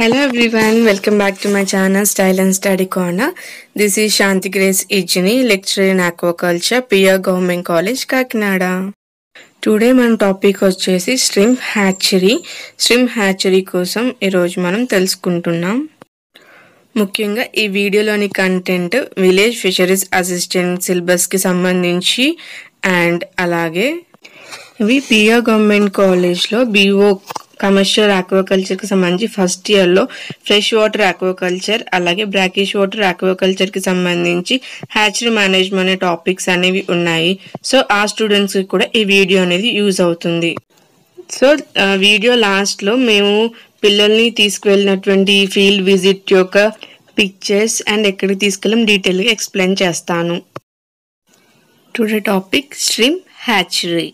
Hello everyone, welcome back to my channel Style and Study Corner. This is Shanti Grace Ijini, lecturer in aquaculture, PR Government College, Kakinada today మన topic వచ్చేసి shrimp hatchery shrimp hatchery కోసం ఈరోజు మనం తెలుసుకుంటున్నాం ముఖ్యంగా ఈ వీడియోలోని content village fisheries assistant సిలబస్కి సంబంధించి అండ్ అలాగే ఇవి పిఆర్ గవర్నమెంట్ కాలేజ్లో బీఓ కమర్షియల్ ఆక్వాకల్చర్కి సంబంధించి ఫస్ట్ ఇయర్లో ఫ్రెష్ వాటర్ ఆక్వాకల్చర్ అలాగే బ్రాకిష్ వాటర్ ఆక్వాకల్చర్కి సంబంధించి హ్యాచరీ మేనేజ్మెంట్ అనే టాపిక్స్ అనేవి ఉన్నాయి సో ఆ స్టూడెంట్స్కి కూడా ఈ వీడియో అనేది యూజ్ అవుతుంది సో ఆ, వీడియో లాస్ట్లో మేము పిల్లల్ని తీసుకువెళ్ళినటువంటి ఫీల్డ్ విజిట్ యొక్క పిక్చర్స్ అండ్ ఎక్కడికి తీసుకెళ్ళాం డీటెయిల్గా ఎక్స్ప్లెయిన్ చేస్తాను today topic shrimp hatchery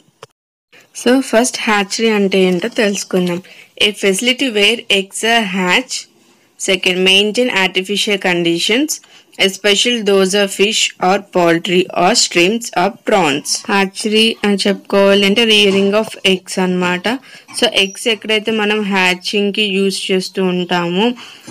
so first hatchery అంటే ఏంటో తెలుసుకుందాం a facility where eggs are hatch second maintain artificial conditions especially those of fish or poultry or shrimps or prawns hatchery అని చెప్పుకోవాలి అంటే రియరింగ్ ఆఫ్ ఎగ్స్ అన్నమాట so eggs ఎక్కడైతే మనం హ్యాచింగ్కి use చేస్తూ ఉంటామో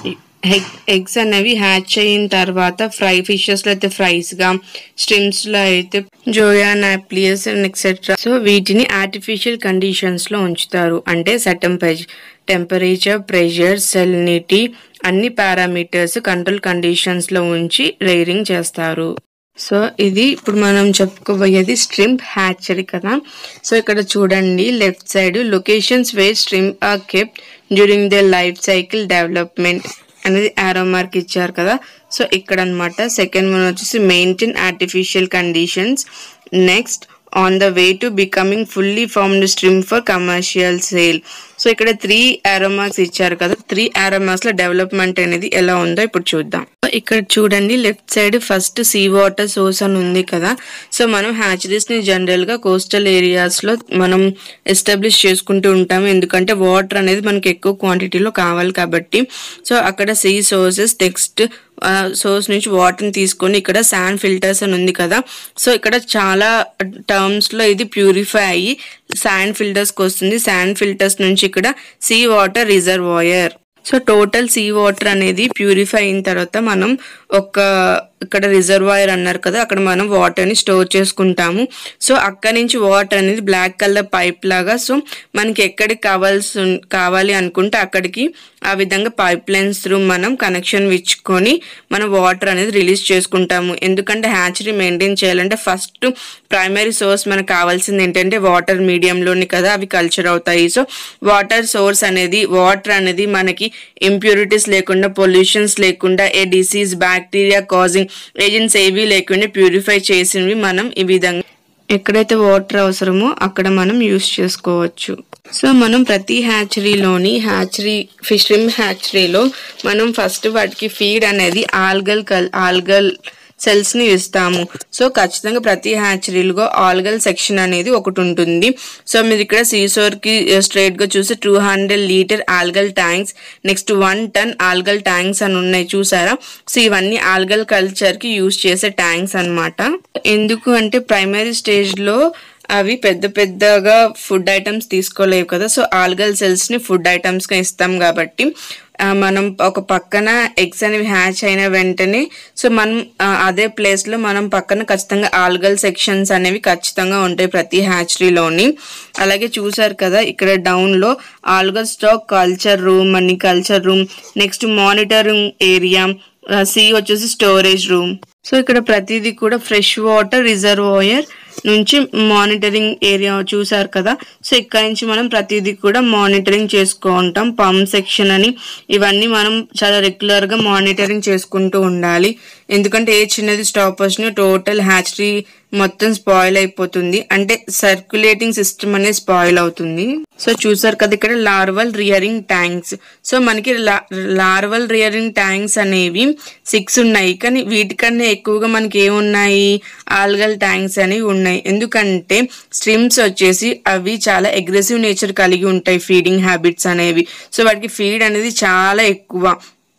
ఎగ్స్ అనేవి హ్యాచ్ అయిన తర్వాత ఫ్రై ఫిషెస్లో అయితే ఫ్రైస్గా స్ట్రిమ్స్లో అయితే zoea nauplius and et cetera so వీటిని ఆర్టిఫిషియల్ కండిషన్స్లో ఉంచుతారు అంటే సటన్ టెంపరేచర్ ప్రెషర్ సెల్నిటీ అన్ని పారామీటర్స్ కంట్రోల్ కండిషన్స్లో ఉంచి రైరింగ్ చేస్తారు సో ఇది ఇప్పుడు మనం చెప్పుకోబోయేది స్ట్రింప్ హ్యాచరీ కదా సో ఇక్కడ చూడండి left side locations where shrimp are kept during the life cycle development అనేది ఆరో మార్క్ ఇచ్చారు కదా సో ఇక్కడ అన్నమాట సెకండ్ వన్ వచ్చేసి maintain artificial conditions next on the way to becoming fully formed stream for commercial sale so ఇక్కడ three arrow marks ఇచ్చారు కదా three ఆరోమార్క్స్ లో డెవలప్మెంట్ అనేది ఎలా ఉందో ఇప్పుడు చూద్దాం సో ఇక్కడ చూడండి left side first sea water source అని ఉంది కదా సో మనం హ్యాచరీస్ ని జనరల్ గా కోస్టల్ ఏరియాస్ లో మనం ఎస్టాబ్లిష్ చేసుకుంటూ ఉంటాము ఎందుకంటే వాటర్ అనేది మనకి ఎక్కువ క్వాంటిటీలో కావాలి కాబట్టి సో అక్కడ సీ సోర్సెస్ నెక్స్ట్ సోర్స్ నుంచి వాటర్ని తీసుకొని ఇక్కడ శాండ్ ఫిల్టర్స్ అని ఉంది కదా సో ఇక్కడ చాలా టర్మ్స్ లో ఇది ప్యూరిఫై అయ్యి శాండ్ ఫిల్టర్స్ కి వస్తుంది శాండ్ ఫిల్టర్స్ నుంచి ఇక్కడ sea water reservoir so total sea water అనేది ప్యూరిఫై అయిన తర్వాత మనం ఒక ఇక్కడ రిజర్వాయర్ అన్నారు కదా అక్కడ మనం వాటర్ని స్టోర్ చేసుకుంటాము సో అక్కడ నుంచి వాటర్ అనేది బ్లాక్ కలర్ పైప్ లాగా సో మనకి ఎక్కడికి కావాల్సి ఉన్- కావాలి అనుకుంటే అక్కడికి ఆ విధంగా పైప్ లైన్స్ త్రూ మనం కనెక్షన్ ఇచ్చుకొని మనం వాటర్ అనేది రిలీజ్ చేసుకుంటాము ఎందుకంటే హ్యాచరీ మెయింటైన్ చేయాలంటే ఫస్ట్ ప్రైమరీ సోర్స్ మనకు కావాల్సింది ఏంటంటే వాటర్ మీడియంలోని కదా అవి కల్చర్ అవుతాయి సో వాటర్ సోర్స్ అనేది వాటర్ అనేది మనకి ఇంప్యూరిటీస్ లేకుండా పొల్యూషన్స్ లేకుండా ఏ డిసీజ్ బ్యాక్టీరియా కాజింగ్ ఏజెంట్స్ ఏవి లేకుండా ప్యూరిఫై చేసినవి మనం ఈ విధంగా ఎక్కడైతే వాటర్ అవసరమో అక్కడ మనం యూస్ చేసుకోవచ్చు సో మనం ప్రతి హ్యాచరీలోని హ్యాచరీ ఫిషరింగ్ హ్యాచరీలో మనం ఫస్ట్ వాటికి ఫీడ్ అనేది ఆల్గల్ కల్ ఆల్గల్ సెల్స్ ని ఇస్తాము సో ఖచ్చితంగా ప్రతి హ్యాచరీలో ఆల్గల్ సెక్షన్ అనేది ఒకటి ఉంటుంది సో మీరు ఇక్కడ సీసోర్ కి స్ట్రైట్ గా చూసి two hundred litre algal tanks next one ton algal tanks అని ఉన్నాయి చూసారా సో ఇవన్నీ ఆల్గల్ కల్చర్ కి యూజ్ చేసే ట్యాంక్స్ అన్నమాట ఎందుకు అంటే ప్రైమరీ స్టేజ్ లో అవి పెద్ద పెద్దగా ఫుడ్ ఐటమ్స్ తీసుకోలేవు కదా సో ఆల్గల్ సెల్స్ ని ఫుడ్ ఐటమ్స్ గా ఇస్తాం కాబట్టి ఆ, మనం ఒక పక్కన ఎగ్స్ అనేవి హ్యాచ్ అయిన వెంటనే సో మనం ఆ, అదే ప్లేస్ లో మనం పక్కన ఖచ్చితంగా ఆల్గల్ సెక్షన్స్ అనేవి ఖచ్చితంగా ఉంటాయి ప్రతి హ్యాచరీలోని అలాగే చూసారు కదా ఇక్కడ డౌన్ లో ఆల్గల్ స్టాక్ కల్చర్ రూమ్ అని culture room next monitoring area సి వచ్చేసి స్టోరేజ్ రూమ్ సో ఇక్కడ ప్రతిదీ కూడా ఫ్రెష్ వాటర్ రిజర్వాయర్ నుంచి మానిటరింగ్ ఏరియా చూసారు కదా సో ఇక్కడ నుంచి మనం ప్రతిదీ కూడా మానిటరింగ్ చేసుకుంటాం పంప్ సెక్షన్ అని ఇవన్నీ మనం చాలా రెగ్యులర్ గా మానిటరింగ్ చేసుకుంటూ ఉండాలి ఎందుకంటే ఏ చిన్నది స్టాప్ వచ్చినా టోటల్ హ్యాచరీ మొత్తం స్పాయిల్ అయిపోతుంది అంటే సర్క్యులేటింగ్ సిస్టమ్ అనేది స్పాయిల్ అవుతుంది సో చూసారు కదా ఇక్కడ లార్వల్ రియరింగ్ ట్యాంక్స్ సో మనకి లార్వల్ రియరింగ్ ట్యాంక్స్ అనేవి సిక్స్ ఉన్నాయి కానీ వీటికన్నా ఎక్కువగా మనకి ఏమున్నాయి ఆల్గల్ ట్యాంక్స్ అనేవి ఉన్నాయి ఎందుకంటే స్ట్రీమ్స్ వచ్చేసి అవి చాలా అగ్రెసివ్ నేచర్ కలిగి ఉంటాయి ఫీడింగ్ హ్యాబిట్స్ అనేవి సో వాటికి ఫీడ్ అనేది చాలా ఎక్కువ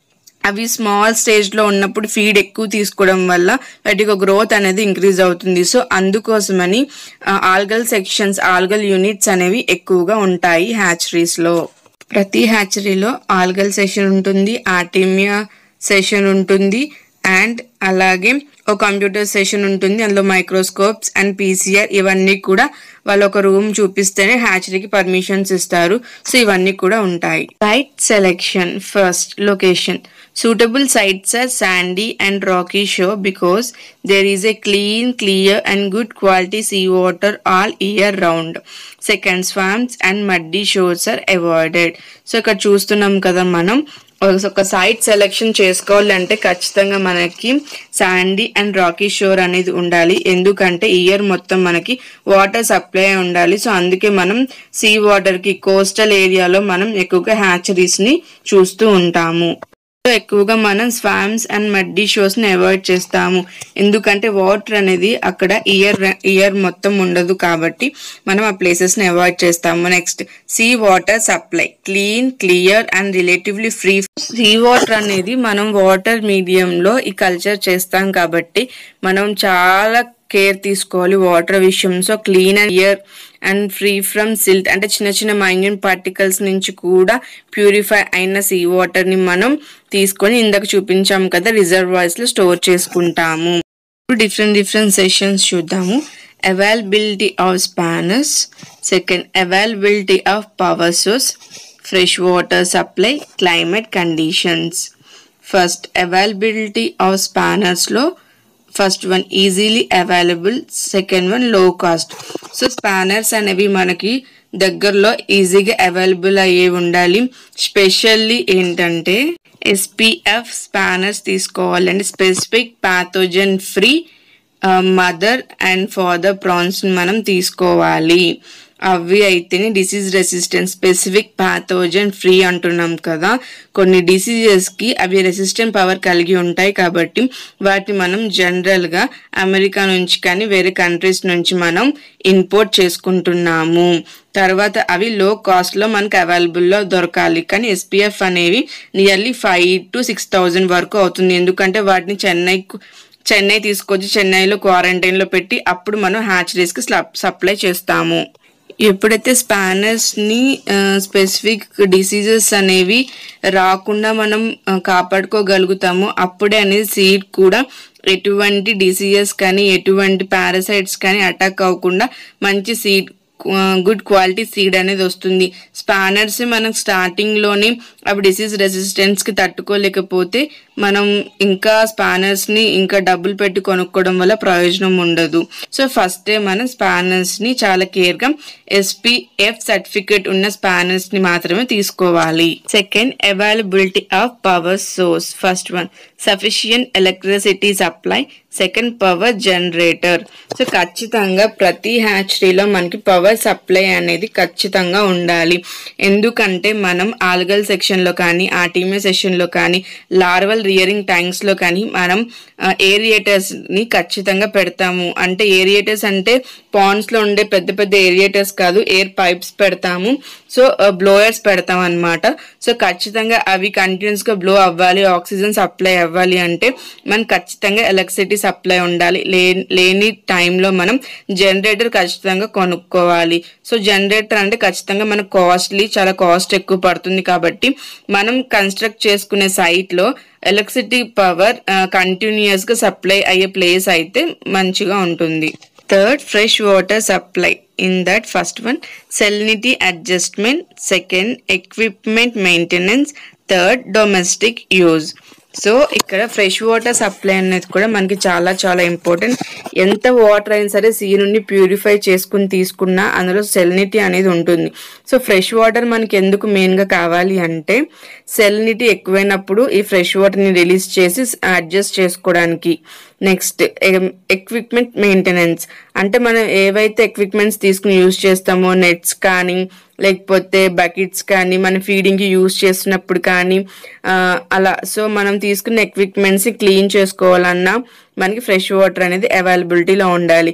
అవి స్మాల్ స్టేజ్లో ఉన్నప్పుడు ఫీడ్ ఎక్కువ తీసుకోవడం వల్ల వాటికి గ్రోత్ అనేది ఇంక్రీజ్ అవుతుంది సో అందుకోసమని ఆల్గల్ సెక్షన్స్ ఆల్గల్ యూనిట్స్ అనేవి ఎక్కువగా ఉంటాయి హ్యాచరీస్లో ప్రతి హ్యాచరీలో ఆల్గల్ సెషన్ ఉంటుంది ఆర్టిమియా సెషన్ ఉంటుంది అండ్ అలాగే ఒక కంప్యూటర్ సెషన్ ఉంటుంది అందులో మైక్రోస్కోప్స్ అండ్ పీసీఆర్ ఇవన్నీ కూడా వాళ్ళు ఒక రూమ్ చూపిస్తేనే హ్యాచరీకి పర్మిషన్స్ ఇస్తారు సో ఇవన్నీ కూడా ఉంటాయి site selection first location suitable sites are sandy and rocky shore because there is a clean, clear and good quality seawater all year round. Second, swamps and muddy shores are avoided. So ఇక్కడ చూస్తున్నాం కదా మనం ఒక site selection చేసుకోవాలంటే ఖచ్చితంగా మనకి Sandy and Rocky షోర్ అనేది ఉండాలి ఎందుకంటే ఇయర్ మొత్తం మనకి వాటర్ సప్లై ఉండాలి సో అందుకే మనం సీ వాటర్ కి కోస్టల్ ఏరియాలో మనం ఎక్కువగా హ్యాచరీస్ ని చూస్తూ ఉంటాము ఎక్కువగా మనం స్వామ్స్ అండ్ మడ్డీ షోస్ ని అవాయిడ్ చేస్తాము ఎందుకంటే వాటర్ అనేది అక్కడ ఇయర్ ఇయర్ మొత్తం ఉండదు కాబట్టి మనం ఆ ప్లేసెస్ ని అవాయిడ్ చేస్తాము next sea water supply clean clear and relatively free sea water అనేది మనం వాటర్ మీడియం లో ఈ కల్చర్ చేస్తాం కాబట్టి మనం చాలా కేర్ తీసుకోవాలి వాటర్ విషయం so clean and ear and free from silt అంటే చిన్న చిన్న మైన్యూన్ పార్టికల్స్ నుంచి కూడా ప్యూరిఫై అయిన సీ వాటర్ ని మనం తీసుకొని ఇందాక చూపించాం కదా రిజర్వాయర్స్ లో స్టోర్ చేసుకుంటాము డిఫరెంట్ డిఫరెంట్ సెషన్స్ చూద్దాము availability of spawners second availability of power source fresh water supply climate conditions first availability of spawners లో first one easily available second one low cost so spawners అనేవి మనకి దగ్గరలో ఈజీగా available అయ్యే ఉండాలి specially ఏంటంటే SPF spawners తీసుకోవాలండి specific pathogen free mother and father prawns మనం తీసుకోవాలి అవి అయితేనే disease resistance specific pathogen free అంటున్నాం కదా కొన్ని డిసీజెస్కి అవి రెసిస్టెంట్ పవర్ కలిగి ఉంటాయి కాబట్టి వాటిని మనం జనరల్గా అమెరికా నుంచి కానీ వేరే కంట్రీస్ నుంచి మనం ఇంపోర్ట్ చేసుకుంటున్నాము తర్వాత అవి లో కాస్ట్లో మనకు అవైలబుల్లో దొరకాలి కానీ ఎస్పీఎఫ్ అనేవి nearly five to six thousand వరకు అవుతుంది ఎందుకంటే వాటిని చెన్నై చెన్నై తీసుకొచ్చి చెన్నైలో క్వారంటైన్లో పెట్టి అప్పుడు మనం హ్యాచరీస్కి సప్లై చేస్తాము ఎప్పుడైతే స్పానర్స్ని స్పెసిఫిక్ డిసీజెస్ అనేవి రాకుండా మనం ఆ, కాపాడుకోగలుగుతామో అప్పుడే అనేది సీడ్ కూడా ఎటువంటి డిసీజెస్ కానీ ఎటువంటి పారాసైట్స్ కానీ అటాక్ అవ్వకుండా మంచి సీడ్ గుడ్ క్వాలిటీ సీడ్ అనేది వస్తుంది స్పానర్స్ మనం స్టార్టింగ్లోని అవి డిసీజ్ రెసిస్టెన్స్కి తట్టుకోలేకపోతే మనం ఇంకా స్పానర్స్ని ఇంకా డబ్బులు పెట్టి కొనుక్కోవడం వల్ల ప్రయోజనం ఉండదు సో ఫస్టే మనం స్పానర్స్ని చాలా కేర్గా ఎస్పీఎఫ్ సర్టిఫికేట్ ఉన్న స్పానర్స్ని మాత్రమే తీసుకోవాలి second availability of power source first one sufficient electricity supply second power generator so ఖచ్చితంగా ప్రతి హ్యాచరీలో మనకి పవర్ సప్లై అనేది ఖచ్చితంగా ఉండాలి ఎందుకంటే మనం ఆల్గల్ సెక్షన్లో కానీ ఆర్టీమియా సెషన్లో కానీ లార్వల్ రియరింగ్ ట్యాంక్స్లో కానీ మనం ఏరియేటర్స్ని ఖచ్చితంగా పెడతాము అంటే ఏరియేటర్స్ అంటే పాండ్స్లో ఉండే పెద్ద పెద్ద ఏరియేటర్స్ కాదు ఎయిర్ పైప్స్ పెడతాము సో బ్లోయర్స్ పెడతాం అనమాట సో ఖచ్చితంగా అవి కంటిన్యూస్గా బ్లో అవ్వాలి ఆక్సిజన్ సప్లై అవ్వాలి అంటే మనం ఖచ్చితంగా ఎలక్ట్రిసిటీ సప్లై ఉండాలి లే లేని టైంలో మనం జనరేటర్ ఖచ్చితంగా కొనుక్కోవాలి సో జనరేటర్ అంటే ఖచ్చితంగా మనకు కాస్ట్లీ చాలా కాస్ట్ ఎక్కువ పడుతుంది కాబట్టి మనం కన్స్ట్రక్ట్ చేసుకునే సైట్లో ఎలక్ట్రిసిటీ పవర్ కంటిన్యూస్ గా సప్లై అయ్యే ప్లేస్ అయితే మంచిగా ఉంటుంది third fresh water supply in that first one salinity adjustment second equipment maintenance third domestic use so ఇక్కడ ఫ్రెష్ వాటర్ సప్లై అనేది కూడా మనకి చాలా చాలా ఇంపార్టెంట్ ఎంత వాటర్ అయినా సరే సీ నుండి ప్యూరిఫై చేసుకుని తీసుకున్నా అందులో సెలినిటీ అనేది ఉంటుంది సో ఫ్రెష్ వాటర్ మనకి ఎందుకు మెయిన్గా కావాలి అంటే సెలినిటీ ఎక్కువైనప్పుడు ఈ ఫ్రెష్ వాటర్ని రిలీజ్ చేసి అడ్జస్ట్ చేసుకోవడానికి నెక్స్ట్ ఎక్విప్మెంట్ మెయింటెనెన్స్ అంటే మనం ఏవైతే ఎక్విప్మెంట్స్ తీసుకుని యూజ్ చేస్తామో నెట్స్ కానీ లేకపోతే బకెట్స్ కానీ మన ఫీడింగ్కి యూజ్ చేస్తున్నప్పుడు కానీ ఆ, అలా సో మనం తీసుకున్న ఎక్విప్మెంట్స్ని క్లీన్ చేసుకోవాలన్నా మనకి ఫ్రెష్ వాటర్ అనేది అవైలబిలిటీలో ఉండాలి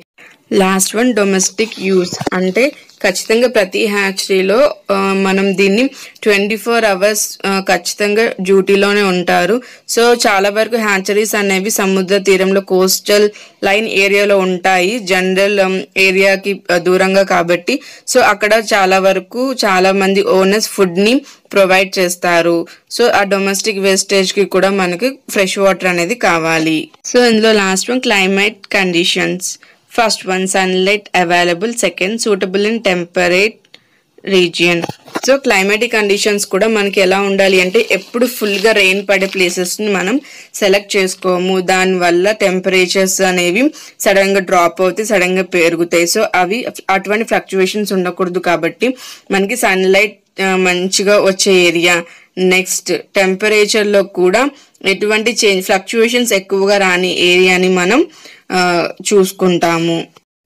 లాస్ట్ వన్ డొమెస్టిక్ యూస్ అంటే ఖచ్చితంగా ప్రతి హ్యాచరీలో ఆ, మనం దీన్ని ట్వంటీ ఫోర్ అవర్స్ ఖచ్చితంగా డ్యూటీలోనే ఉంటారు సో చాలా వరకు హ్యాచరీస్ అనేవి సముద్ర తీరంలో కోస్టల్ లైన్ ఏరియాలో ఉంటాయి జనరల్ ఏరియాకి దూరంగా కాబట్టి సో అక్కడ చాలా వరకు చాలా మంది ఓనర్స్ ఫుడ్ ని ప్రొవైడ్ చేస్తారు సో ఆ డొమెస్టిక్ వేస్టేజ్ కి కూడా మనకి ఫ్రెష్ వాటర్ అనేది కావాలి సో ఇందులో last one climate conditions first one sunlight available second suitable in temperate region so climatic conditions కూడా మనకి ఎలా ఉండాలి అంటే ఎప్పుడు ఫుల్గా రెయిన్ పడే ప్లేసెస్ని మనం సెలెక్ట్ చేసుకోము దానివల్ల టెంపరేచర్స్ అనేవి సడన్గా డ్రాప్ అవుతాయి సడన్గా పెరుగుతాయి సో అవి అటువంటి ఫ్లక్చువేషన్స్ ఉండకూడదు కాబట్టి మనకి సన్లైట్ మంచిగా వచ్చే ఏరియా నెక్స్ట్ టెంపరేచర్లో కూడా ఎటువంటి చేంజ్ ఫ్లక్చువేషన్స్ ఎక్కువగా రాని ఏరియాని మనం ఆ, చూసుకుంటాము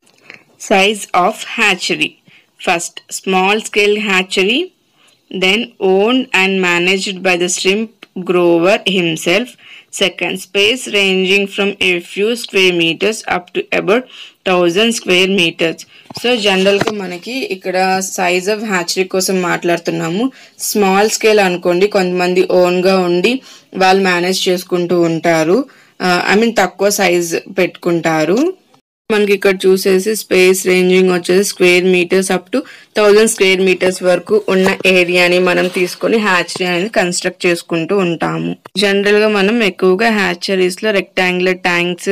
size of hatchery first small scale hatchery then owned and managed by the shrimp grower himself second space ranging from a few square metres up to about thousand square metres so జనరల్గా మనకి ఇక్కడ size of hatchery కోసం మాట్లాడుతున్నాము small scale అనుకోండి కొంతమంది ఓన్గా ఉండి వాళ్ళు మేనేజ్ చేసుకుంటూ ఉంటారు ఐ మీన్ తక్కువ సైజ్ పెట్టుకుంటారు మనకి ఇక్కడ చూసేసి స్పేస్ రేంజింగ్ వచ్చేసి square metres up to thousand square metres వరకు ఉన్న ఏరియాని మనం తీసుకొని హ్యాచరీ అనేది కన్స్ట్రక్ట్ చేసుకుంటూ ఉంటాము జనరల్ గా మనం ఎక్కువగా హ్యాచరీస్ లో రెక్టాంగులర్ ట్యాంక్స్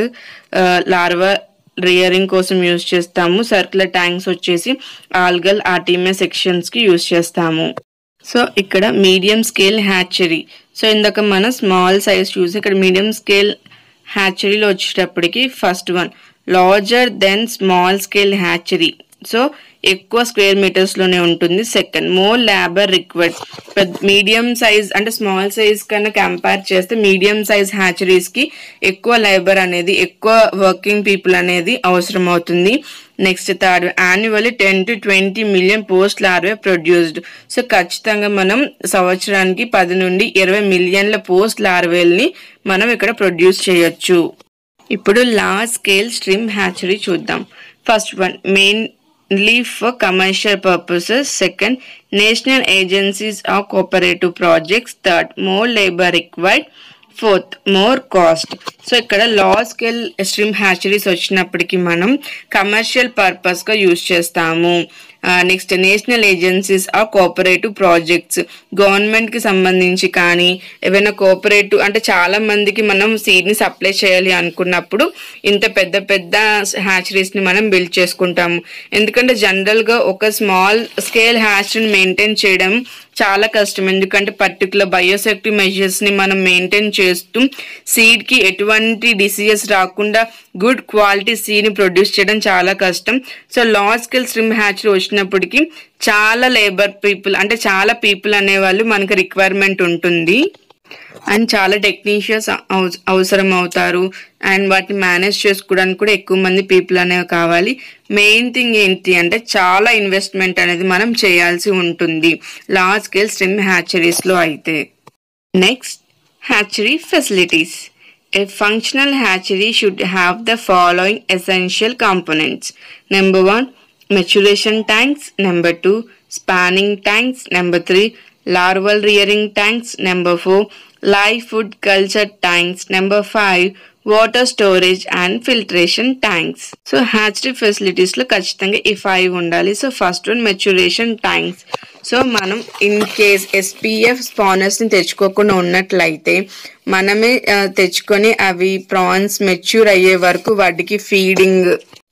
లార్వా రియరింగ్ కోసం యూజ్ చేస్తాము సర్కులర్ ట్యాంక్స్ వచ్చేసి ఆల్గల్ ఆర్టీమే సెక్షన్స్ కి యూజ్ చేస్తాము సో ఇక్కడ మీడియం స్కేల్ హ్యాచరీ సో ఇందాక మనం స్మాల్ సైజ్ చూసి ఇక్కడ మీడియం స్కేల్ హ్యాచరీలో వచ్చేటప్పటికి first one larger then small scale hatchery so ఎక్కువ స్క్వేర్ మీటర్స్ లోనే ఉంటుంది second more labour required medium size అంటే స్మాల్ సైజ్ కన్నా కంపేర్ చేస్తే మీడియం సైజ్ హ్యాచరీస్ కి ఎక్కువ లేబర్ అనేది ఎక్కువ వర్కింగ్ పీపుల్ అనేది అవసరం అవుతుంది next third annually ten to twenty million post larvae produced so ఖచ్చితంగా మనం సంవత్సరానికి పది నుండి ఇరవై మిలియన్ల పోస్ట్ లార్వేల్ని మనం ఇక్కడ ప్రొడ్యూస్ చేయొచ్చు ఇప్పుడు లార్జ్ స్కేల్ స్ట్రీమ్ హ్యాచరీ చూద్దాం first one mainly for commercial purposes second national agencies of cooperative projects third more labour required fourth more cost so ఇక్కడ లా స్కేల్ స్ట్రీమ్ హ్యాచరీస్ వచ్చినప్పటికీ మనం కమర్షియల్ పర్పస్ గా use చేస్తాము next national agencies ఆ cooperative projects government కి సంబంధించి కానీ ఏవైనా కోఆపరేటివ్ అంటే చాలా మందికి మనం సీడ్ ని సప్లై చేయాలి అనుకున్నప్పుడు ఇంత పెద్ద పెద్ద హ్యాచరీస్ ని మనం బిల్డ్ చేసుకుంటాము ఎందుకంటే జనరల్ గా ఒక స్మాల్ స్కేల్ హ్యాచరీని మెయింటైన్ చేయడం చాలా కష్టం ఎందుకంటే పర్టికులర్ బయోసెక్టివ్ మెజర్స్ ని మనం మెయింటైన్ చేస్తూ సీడ్ కి ఎటువంటి డిసీజెస్ రాకుండా గుడ్ క్వాలిటీ సీడ్ ని ప్రొడ్యూస్ చేయడం చాలా కష్టం so large scale shrimp hatchery వచ్చినప్పటికీ చాలా లేబర్ పీపుల్ అంటే చాలా పీపుల్ అనేవాళ్ళు మనకి రిక్వైర్మెంట్ ఉంటుంది అండ్ చాలా టెక్నీషియన్స్ అవసరం అవుతారు అండ్ వాటిని మేనేజ్ చేసుకోవడానికి కూడా ఎక్కువ మంది పీపుల్ అనేవి కావాలి మెయిన్ థింగ్ ఏంటి అంటే చాలా ఇన్వెస్ట్మెంట్ అనేది మనం చేయాల్సి ఉంటుంది లార్జ్ స్కేల్ స్ట్రిమ్ హ్యాచరీస్లో అయితే next hatchery facilities. A functional hatchery should have the following essential components. Number one, maturation tanks. Number two, spanning tanks. Number three, larval rearing tanks. Number four, live food culture tanks. Number five, water storage and filtration tanks so hatchery facilities లో ఖచ్చితంగా ఈ five ఉండాలి so first one maturation tanks so మనం in case SPF spawners ని తెచ్చుకోకుండా ఉన్నట్లయితే మనమే ఆ, తెచ్చుకొని అవి ప్రాన్స్ మెచ్యూర్ అయ్యే వరకు వాటికి ఫీడింగ్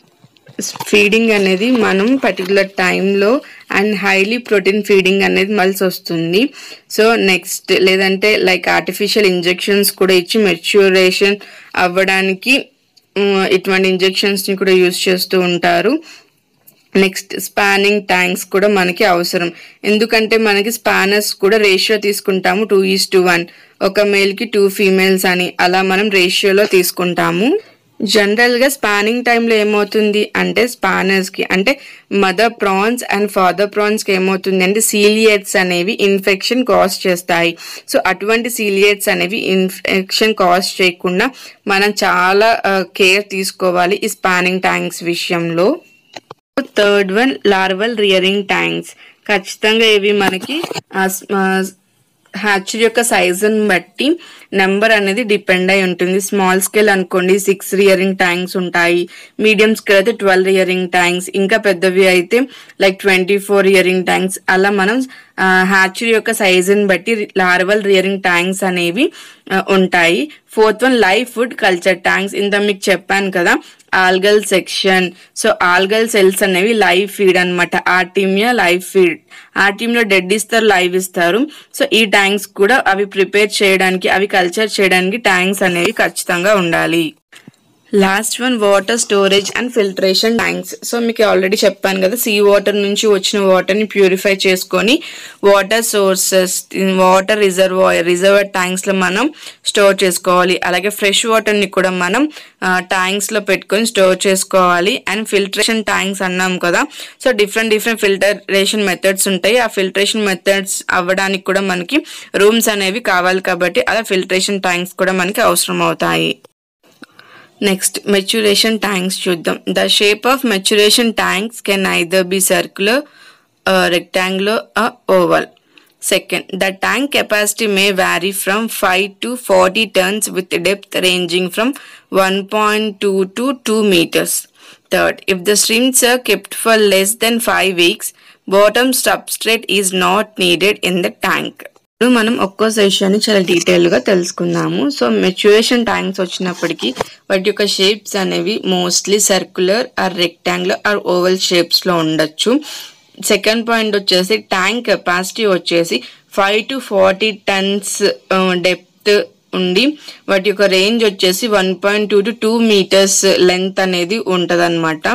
ఫీడింగ్ అనేది మనం పర్టికులర్ టైంలో అండ్ హైలీ ప్రోటీన్ ఫీడింగ్ అనేది మల్సి వస్తుంది సో నెక్స్ట్ లేదంటే లైక్ ఆర్టిఫిషియల్ ఇంజెక్షన్స్ కూడా ఇచ్చి మెచ్యూరేషన్ అవ్వడానికి ఉమ్, ఇటువంటి ఇంజెక్షన్స్ ని కూడా యూస్ చేస్తూ ఉంటారు నెక్స్ట్ స్పానింగ్ ట్యాంక్స్ కూడా మనకి అవసరం ఎందుకంటే మనకి స్పానర్స్ కూడా రేషియో తీసుకుంటాము టూ ఈస్ టు వన్ ఒక మేల్ కి టూ ఫీమేల్స్ అని అలా మనం రేషియోలో తీసుకుంటాము జనరల్గా స్పానింగ్ టైంలో ఏమవుతుంది అంటే స్పానర్స్కి అంటే మదర్ ప్రాన్స్ అండ్ ఫాదర్ ప్రాన్స్కి ఏమవుతుంది అంటే సీలియట్స్ అనేవి ఇన్ఫెక్షన్ కాజ్ చేస్తాయి సో అటువంటి సీలియట్స్ అనేవి ఇన్ఫెక్షన్ కాజ్ చేయకుండా మనం చాలా కేర్ తీసుకోవాలి ఈ స్పానింగ్ ట్యాంక్స్ విషయంలో third one larval rearing tanks ఖచ్చితంగా ఇవి మనకి హ్యాచర్ యొక్క సైజుని బట్టి నెంబర్ అనేది డిపెండ్ అయి ఉంటుంది స్మాల్ స్కేల్ అనుకోండి సిక్స్ రియరింగ్ ట్యాంక్స్ ఉంటాయి మీడియం స్కేల్ అయితే ట్వెల్వ్ రియరింగ్ ట్యాంక్స్ ఇంకా పెద్దవి అయితే like twenty four rearing tanks అలా మనం హ్యాచరీ యొక్క సైజుని బట్టి లార్వల్ రియరింగ్ ట్యాంక్స్ అనేవి ఆ, ఉంటాయి fourth one live food culture tanks ఇంత మీకు చెప్పాను కదా algal section so algal cells అనేవి లైవ్ ఫీడ్ అనమాట artemia live feed artemia dead ఇస్తారు లైవ్ ఇస్తారు సో ఈ ట్యాంక్స్ కూడా అవి ప్రిపేర్ చేయడానికి అవి కల్చర్ చేయడానికి ట్యాంక్స్ అనేవి ఖచ్చితంగా ఉండాలి last one water storage and filtration tanks so మీకు ఆల్రెడీ చెప్పాను కదా సీ వాటర్ నుంచి వచ్చిన వాటర్ని ప్యూరిఫై చేసుకొని water sources water reservoir reservoir ట్యాంక్స్లో మనం స్టోర్ చేసుకోవాలి అలాగే ఫ్రెష్ వాటర్ని కూడా మనం ట్యాంక్స్లో పెట్టుకొని స్టోర్ చేసుకోవాలి అండ్ ఫిల్టరేషన్ ట్యాంక్స్ అన్నాం కదా so different different filtration methods ఉంటాయి ఆ ఫిల్టరేషన్ మెథడ్స్ అవ్వడానికి కూడా మనకి రూమ్స్ అనేవి కావాలి కాబట్టి అలా ఫిల్టరేషన్ ట్యాంక్స్ కూడా మనకి అవసరం అవుతాయి నెక్స్ట్ మెచ్యురేషన్ ట్యాంక్స్ చూద్దాం the shape of maturation tanks can either be circular rectangular oval second the tank capacity may vary from five to forty tons with depth ranging from one point two to two metres third if the shrimps are kept for less than five weeks bottom substrate is not needed in the tank ఇప్పుడు మనం ఒక్కో సెషన్ని చాలా detail గా తెలుసుకుందాము so maturation tanks వచ్చినప్పటికీ వాటి యొక్క shapes అనేవి mostly circular or rectangular or oval shapes లో ఉండొచ్చు సెకండ్ పాయింట్ వచ్చేసి ట్యాంక్ కెపాసిటీ వచ్చేసి five to forty tons depth ఉండి వాటి యొక్క రేంజ్ వచ్చేసి one point two to two metres length అనేది ఉంటదన్నమాట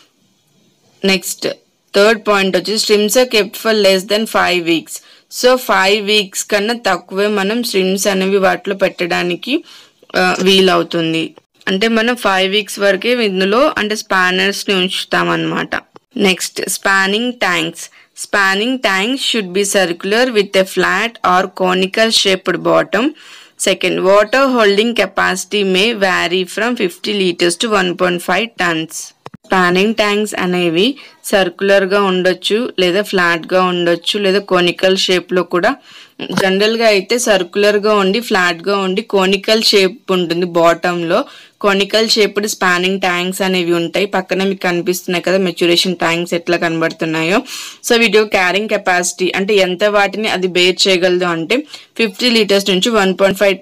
నెక్స్ట్ థర్డ్ పాయింట్ వచ్చి shrimps are kept for less than five weeks so five weeks కన్నా తక్కువే మనం స్ట్రిమ్స్ అనేవి వాటిలో పెట్టడానికి ఆ, వీలవుతుంది అంటే మనం ఫైవ్ వీక్స్ వరకే ఇందులో అంటే స్పానర్స్ ని ఉంచుతాం అనమాట next spawning tanks spawning tanks should be circular with a flat or conical shaped bottom second water holding capacity may vary from fifty litres to one point five tons spawning tanks అనేవి circular గా ఉండొచ్చు లేదా flat గా ఉండొచ్చు లేదా conical shape లో కూడా general గా అయితే సర్క్యులర్ గా ఉండి ఫ్లాట్ గా ఉండి కోనికల్ షేప్ ఉంటుంది బాటమ్ లో కోనికల్ షేప్డ్ స్పానింగ్ ట్యాంక్స్ అనేవి ఉంటాయి పక్కన మీకు కనిపిస్తున్నాయి కదా మెచ్యురేషన్ ట్యాంక్స్ ఎట్లా కనబడుతున్నాయో సో వీటి క్యారింగ్ కెపాసిటీ అంటే ఎంత వాటిని అది బేర్ చేయగలదు అంటే ఫిఫ్టీ లీటర్స్ నుంచి one point five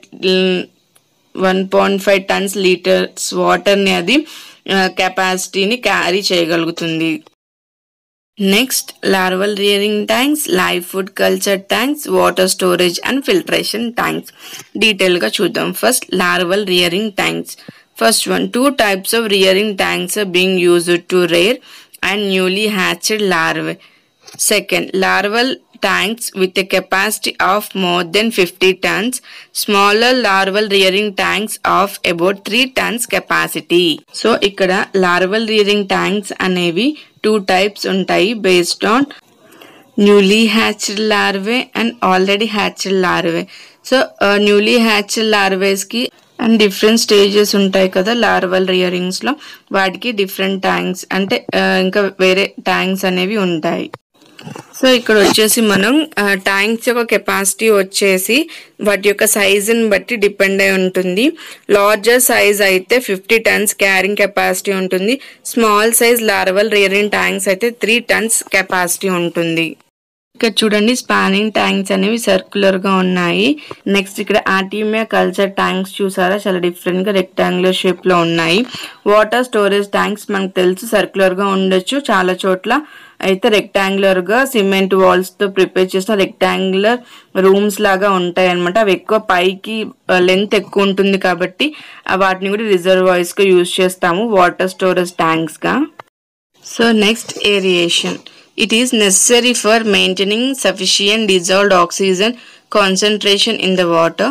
one point five tons litres వాటర్ని అది కెపాసిటీని క్యారీ చేయగలుగుతుంది next larval rearing tanks live food culture tanks water storage and filtration tanks డీటెయిల్గా చూద్దాం first larval rearing tanks first one two types of rearing tanks are being used to rear and newly hatched larvae Second, larval tanks with a capacity of more than 50 tons, smaller larval rearing tanks of about 3 tons capacity. So ఇక్కడ larval rearing tanks అనేవి two types ఉంటాయి based on newly hatched larvae and already hatched larvae so newly hatched లార్వేస్కి and different stages ఉంటాయి కదా larval రియరింగ్స్లో వాటికి different tanks అంటే ఆ, ఇంకా వేరే ట్యాంక్స్ అనేవి ఉంటాయి సో ఇక్కడ వచ్చేసి మనం ట్యాంక్స్ యొక్క కెపాసిటీ వచ్చేసి వాటి యొక్క సైజుని బట్టి డిపెండ్ అయి ఉంటుంది లార్జర్ సైజ్ అయితే ఫిఫ్టీ టన్స్ క్యారింగ్ కెపాసిటీ ఉంటుంది small size larval rearing tanks అయితే త్రీ టన్స్ కెపాసిటీ ఉంటుంది ఇక్కడ చూడండి స్పానింగ్ ట్యాంక్స్ అనేవి సర్క్యులర్ గా ఉన్నాయి నెక్స్ట్ ఇక్కడ ఆర్టీమియా కల్చర్ ట్యాంక్స్ చూసారా చాలా డిఫరెంట్ గా రెక్టాంగులర్ షేప్ లో ఉన్నాయి వాటర్ స్టోరేజ్ ట్యాంక్స్ మనకు తెలుసు సర్క్యులర్ గా ఉండొచ్చు చాలా చోట్ల అయితే రెక్టాంగులర్ గా సిమెంట్ వాల్స్ తో ప్రిపేర్ చేసిన రెక్టాంగులర్ రూమ్స్ లాగా ఉంటాయి అనమాట అవి ఎక్కువ పైకి లెంత్ ఎక్కువ ఉంటుంది కాబట్టి ఆ వాటిని కూడా రిజర్వాయర్స్ గా యూజ్ చేస్తాము వాటర్ స్టోరేజ్ ట్యాంక్స్ గా so next aeration. It is necessary for maintaining sufficient dissolved oxygen concentration in the water.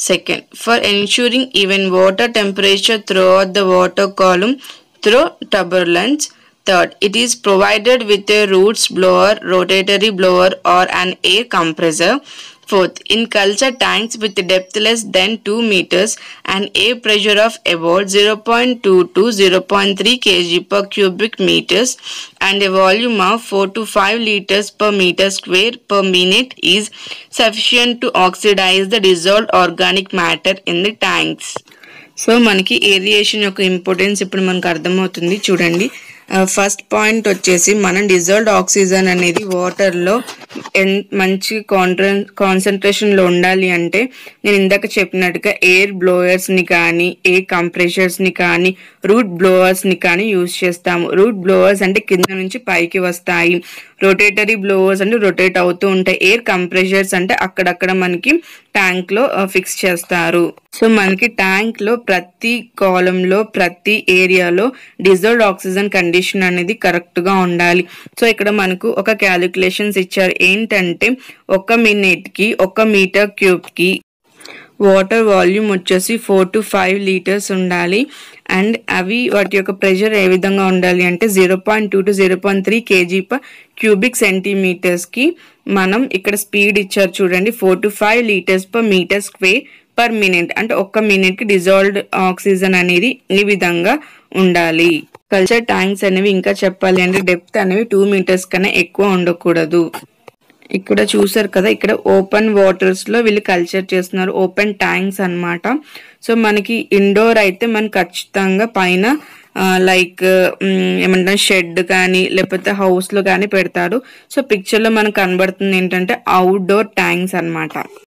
Second, for ensuring even water temperature throughout the water column through turbulence. Third, it is provided with a roots blower, rotatory blower or an air compressor. Fourth, in culture tanks with depth less than 2 meters and air pressure of about 0.2 to 0.3 kg per cubic meters and a volume of 4 to 5 liters per meter square per minute is sufficient to oxidize the dissolved organic matter in the tanks. So మనకి aeration యొక్క importance ఇప్పుడు మనకు అర్థమవుతుంది చూడండి first point వచ్చేసి మనం dissolved oxygen అనేది వాటర్లో ఎన్ మంచి కాన్ట్ర కాన్సన్ట్రేషన్లో ఉండాలి అంటే నేను ఇందాక చెప్పినట్టుగా ఎయిర్ బ్లోయర్స్ని కానీ ఎయిర్ కంప్రెషర్స్ని కానీ రూట్ బ్లోవర్స్ని కానీ యూజ్ చేస్తాము రూట్ బ్లోవర్స్ అంటే కింద నుంచి పైకి వస్తాయి రొటేటరీ బ్లోవర్స్ అంటే రొటేట్ అవుతూ ఉంటాయి ఎయిర్ కంప్రెషర్స్ అంటే అక్కడక్కడ మనకి ట్యాంక్ లో ఫిక్స్ చేస్తారు సో మనకి ట్యాంక్ లో ప్రతి కాలంలో ప్రతి ఏరియాలో డిజర్వ్డ్ ఆక్సిజన్ కండిషన్ అనేది కరెక్ట్ గా ఉండాలి సో ఇక్కడ మనకు ఒక క్యాలిక్యులేషన్స్ ఇచ్చారు ఏంటంటే ఒక మినిట్ కి ఒక మీటర్ క్యూబ్ కి వాటర్ వాల్యూమ్ వచ్చేసి ఫోర్ టు ఫైవ్ లీటర్స్ ఉండాలి అండ్ అవి వాటి యొక్క ప్రెషర్ ఏ విధంగా ఉండాలి అంటే zero point two to zero point three kg per cubic సెంటీమీటర్స్కి మనం ఇక్కడ స్పీడ్ ఇచ్చారు చూడండి four to five litres per metre square per minute అంటే ఒక్క మినిట్కి డిజాల్వ్డ్ ఆక్సిజన్ అనేది ఈ విధంగా ఉండాలి కల్చర్ ట్యాంక్స్ అనేవి ఇంకా చెప్పాలి అంటే డెప్త్ అనేవి టూ మీటర్స్ కన్నా ఎక్కువ ఉండకూడదు ఇక్కడ చూసారు కదా ఇక్కడ ఓపెన్ వాటర్స్ లో వీళ్ళు కల్చర్ చేస్తున్నారు ఓపెన్ ట్యాంక్స్ అన్నమాట సో మనకి ఇండోర్ అయితే మనకి ఖచ్చితంగా పైన లైక్ ఏమంటారు షెడ్ కానీ లేకపోతే హౌస్ లో కానీ పెడతారు సో పిక్చర్ లో మనకు కనబడుతుంది ఏంటంటే అవుట్డోర్ ట్యాంక్స్ అన్నమాట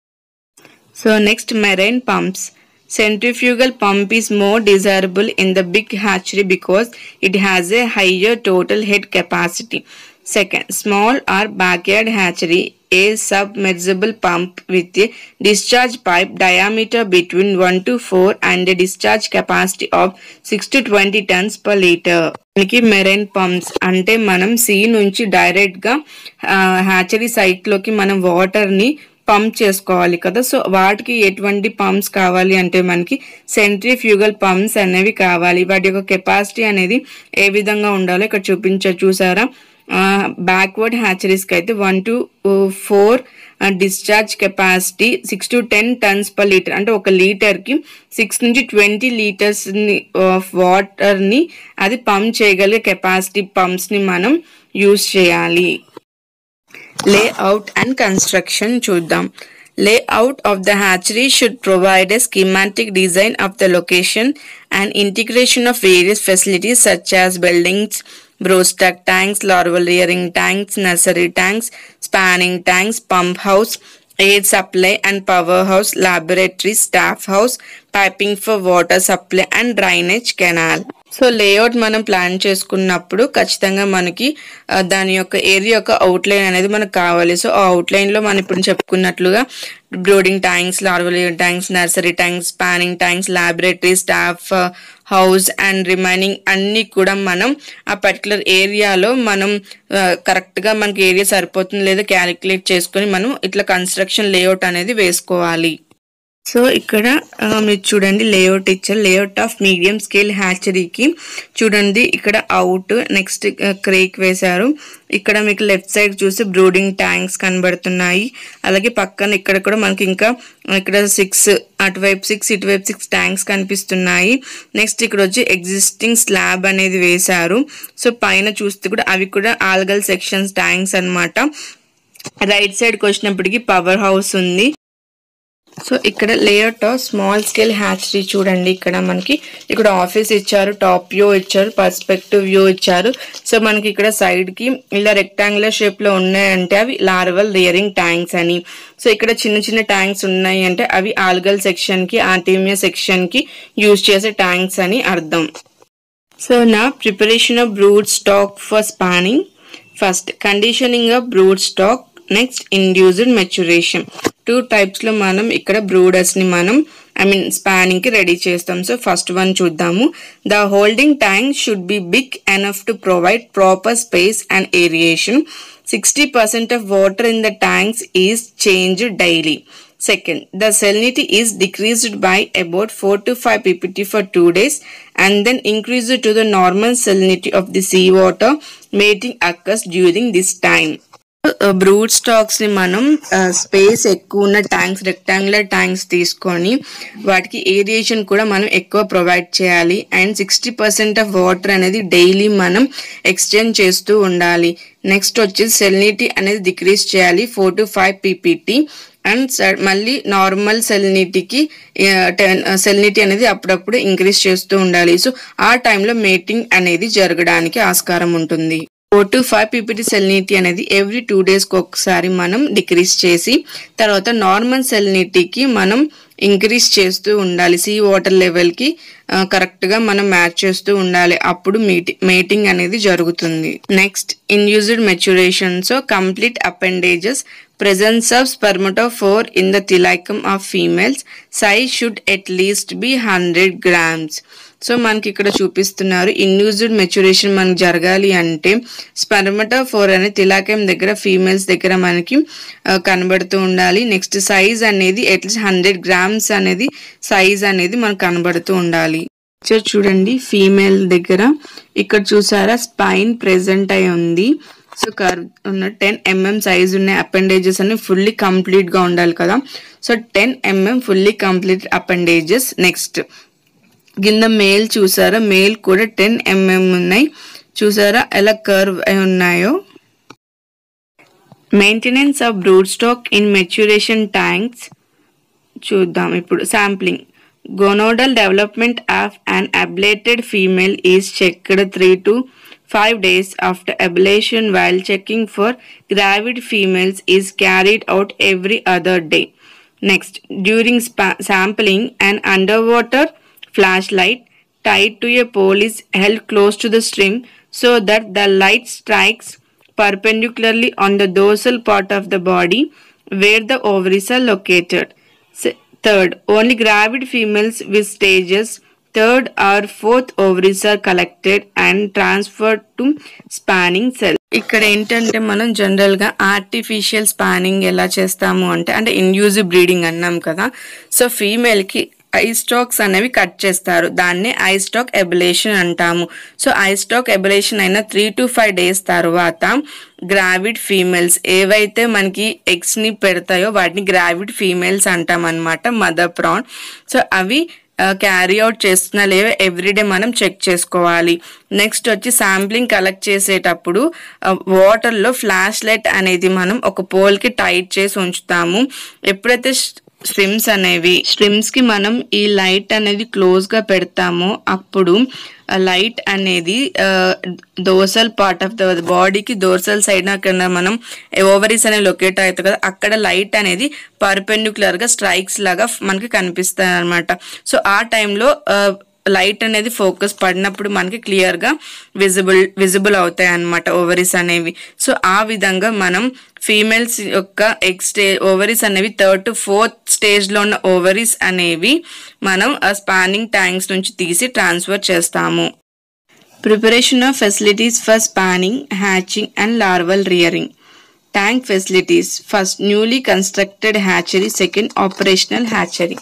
so next marine pumps centrifugal pump is more desirable in the big hatchery because it has a higher total head capacity. Second, small or backyard hatchery, a submersible pump with a discharge pipe diameter between 1 to 4 and a discharge capacity of 6 to 20 tons per liter. మనకి marine pumps అంటే మనం see నుంచి direct గా hatchery site లోకి మనం water ని pump చేసుకోవాలి కదా సో వాటికి ఎటువంటి పంప్స్ కావాలి అంటే మనకి సెంట్రిఫ్యూగల్ పంప్స్ అనేవి కావాలి వాటి యొక్క కెపాసిటీ అనేది ఏ విధంగా ఉండాలో ఇక్కడ చూపించ చూసారా బ్యాక్వర్డ్ హ్యాచరీస్కి అయితే one to four discharge capacity six to ten tons per litre అంటే ఒక లీటర్కి సిక్స్ నుంచి ట్వంటీ లీటర్స్ ఆఫ్ వాటర్ని అది పంప్ చేయగలిగే కెపాసిటీ పంప్స్ని మనం యూస్ చేయాలి లేఅవుట్ అండ్ కన్స్ట్రక్షన్ చూద్దాం layout of the hatchery should provide a schematic design of the location and integration of various facilities such as buildings broodstock tanks larval rearing tanks nursery tanks spawning tanks pump house air supply and power house laboratory staff house piping for water supply and drainage canal so layout మనం plan చేసుకున్నప్పుడు ఖచ్చితంగా మనకి ఆ, దాని యొక్క area యొక్క outline అనేది మనకు కావాలి సో ఆ అవుట్లైన్ లో మనం ఇప్పుడు చెప్పుకున్నట్లుగా brooding tanks larval tanks nursery tanks spawning tanks laboratory staff house and remaining అన్ని కూడా మనం ఆ పర్టికులర్ ఏరియాలో మనం కరెక్ట్ గా మనకి ఏరియా సరిపోతుంది లేదా క్యాలిక్యులేట్ చేసుకొని మనం ఇట్లా కన్స్ట్రక్షన్ లేఅవుట్ అనేది వేసుకోవాలి సో ఇక్కడ ఆ, మీరు చూడండి లేఅవుట్ ఇచ్చారు లేఅవుట్ ఆఫ్ మీడియం స్కేల్ హ్యాచరీకి చూడండి ఇక్కడ అవుట్ నెక్స్ట్ క్రేక్ వేశారు ఇక్కడ మీకు లెఫ్ట్ సైడ్ చూసి బ్రూడింగ్ ట్యాంక్స్ కనబడుతున్నాయి అలాగే పక్కన ఇక్కడ కూడా మనకి ఇంకా ఇక్కడ సిక్స్ అటువైపు సిక్స్ ఇటువైపు సిక్స్ ట్యాంక్స్ కనిపిస్తున్నాయి నెక్స్ట్ ఇక్కడ వచ్చి ఎగ్జిస్టింగ్ స్లాబ్ అనేది వేశారు సో పైన చూస్తే కూడా అవి కూడా ఆల్గల్ సెక్షన్స్ ట్యాంక్స్ అన్నమాట రైట్ సైడ్కి వచ్చినప్పటికి పవర్ హౌస్ ఉంది సో ఇక్కడ లేఅవుట్ స్మాల్ స్కేల్ హ్యాచరీ చూడండి ఇక్కడ మనకి ఇక్కడ ఆఫీస్ ఇచ్చారు టాప్ వ్యూ ఇచ్చారు పర్స్పెక్టివ్ వ్యూ ఇచ్చారు సో మనకి ఇక్కడ సైడ్ కి ఇలా రెక్టాంగులర్ షేప్ లో ఉన్నాయంటే అవి లార్వల్ రియరింగ్ ట్యాంక్స్ అని సో ఇక్కడ చిన్న చిన్న ట్యాంక్స్ ఉన్నాయి అంటే అవి ఆల్గల్ సెక్షన్ కి ఆర్టీమియా సెక్షన్ కి యూజ్ చేసే ట్యాంక్స్ అని అర్థం సో నా preparation of brood stock for spawning first conditioning of brood stock next induced maturation two types లో మనం ఇక్కడ బ్రూడర్స్ ని మనం ఐ మీన్ స్పానింగ్ కి రెడీ చేస్తాం సో ఫస్ట్ వన్ చూద్దాము the holding tank should be big enough to provide proper space and aeration sixty percent of water in the tanks is change daily Second, the salinity is decreased by about 4 to 5 ppt for 2 days and then increased to the normal salinity of the seawater. Mating occurs during this time. Brood stocks ని మనం space ఎక్కువ ఉన్న tanks rectangular tanks తీసుకొని వాటికి aeration కూడా మనం ఎక్కువ provide చేయాలి and sixty percent of water అనేది డైలీ మనం ఎక్స్చేంజ్ చేస్తూ ఉండాలి నెక్స్ట్ వచ్చేసి సెలినిటీ అనేది డిక్రీజ్ చేయాలి four to five PPT and మళ్ళీ నార్మల్ సెలినిటీకి టెన్ సెలినిటీ అనేది అప్పుడప్పుడు ఇంక్రీజ్ చేస్తూ ఉండాలి సో ఆ టైంలో మేటింగ్ అనేది జరగడానికి ఆస్కారం ఉంటుంది four to five PPT salinity అనేది ఎవ్రీ టూ డేస్కి ఒకసారి మనం డిక్రీజ్ చేసి తర్వాత నార్మల్ సెలినిటీకి మనం ఇంక్రీజ్ చేస్తూ ఉండాలి సీ వాటర్ లెవెల్కి కరెక్ట్గా మనం మ్యాచ్ చేస్తూ ఉండాలి అప్పుడు మీటి మేటింగ్ అనేది జరుగుతుంది next induced maturation so complete appendages presence of spermatophore in the thylacum of females size should at least be 100 grams so మనకి ఇక్కడ చూపిస్తున్నారు ఇన్యూజ్డ్ మెచ్యురేషన్ మనకి జరగాలి అంటే స్పర్మటోఫోర్ అనే తిలాకం దగ్గర ఫీమేల్స్ దగ్గర మనకి ఆ, కనబడుతూ ఉండాలి నెక్స్ట్ సైజ్ అనేది అట్లీస్ట్ హండ్రెడ్ గ్రామ్స్ అనేది సైజ్ అనేది మనకు కనబడుతూ ఉండాలి సో చూడండి ఫీమేల్ దగ్గర ఇక్కడ చూసారా స్పైన్ ప్రెసెంట్ అయి ఉంది సో కర్వ్ ఉన్న టెన్ ఎంఎం సైజ్ ఉన్న అపెండేజెస్ అన్ని ఫుల్లీ కంప్లీట్ గా ఉండాలి కదా so ten mm fully complete appendages next కింద మేల్ చూసారా మేల్ కూడా టెన్ ఎంఎం ఉన్నాయి చూసారా ఎలా కర్వ్ అయి ఉన్నాయో maintenance of brood stock in maturation tanks చూద్దాం ఇప్పుడు sampling gonadal development of unablated female is checked three to five days after ablation while checking for gravid females is carried out every other day next during sampling an underwater flashlight tied to a pole is held close to the stream so that the light strikes perpendicularly on the dorsal part of the body where the ovaries are located. S- Third, only gravid females with stages third or fourth ovaries are collected and transferred to spanning cell. ఇక్కడ ఏంటంటే మనం general గా artificial spanning ఎలా చేస్తాము అంటే అంటే ఇన్యూజివ్ breeding అన్నాం కదా సో ఫీమేల్ కి ఐ స్టాక్స్ అనేవి కట్ చేస్తారు దాన్నే ఐ స్టాక్ ఎబులేషన్ అంటాము సో ఐ స్టాక్ ఎబులేషన్ అయిన త్రీ టు ఫైవ్ డేస్ తర్వాత గ్రావిడ్ ఫీమేల్స్ ఏవైతే మనకి ఎగ్స్ ని పెడతాయో వాటిని గ్రావిడ్ ఫీమేల్స్ అంటాం అనమాట మదర్ ప్రాన్ సో అవి క్యారీ అవుట్ చేస్తున్నా లేవో ఎవ్రీడే మనం చెక్ చేసుకోవాలి నెక్స్ట్ వచ్చి శాంప్లింగ్ కలెక్ట్ చేసేటప్పుడు వాటర్లో ఫ్లాష్ లైట్ అనేది మనం ఒక పోల్కి టైట్ చేసి ఉంచుతాము ఎప్పుడైతే స్ట్రిమ్స్ అనేవి స్ట్రిమ్స్ కి మనం ఈ లైట్ అనేది క్లోజ్ గా పెడతామో అప్పుడు లైట్ అనేది దోసల్ పార్ట్ ఆఫ్ ద బాడీకి దోర్సల్ సైడ్ అక్కడ మనం ఓవరీస్ అనేది లొకేట్ అవుతుంది కదా అక్కడ లైట్ అనేది పర్పెండిక్యులర్ గా స్ట్రైక్స్ లాగా మనకి కనిపిస్తాయి అనమాట సో ఆ టైంలో లైట్ అనేది ఫోకస్ పడినప్పుడు మనకి క్లియర్ గా విజిబుల్ విజిబుల్ అవుతాయి అన్నమాట ఓవరీస్ అనేవి సో ఆ విధంగా మనం ఫీమేల్స్ యొక్క ఎగ్ స్టే ఓవరీస్ అనేవి థర్డ్ టు ఫోర్త్ స్టేజ్ లో ఉన్న ఓవరీస్ అనేవి మనం ఆ స్పానింగ్ ట్యాంక్స్ నుంచి తీసి ట్రాన్స్ఫర్ చేస్తాము preparation of facilities for spawning hatching and larval rearing tank facilities first newly constructed hatchery second operational hatchery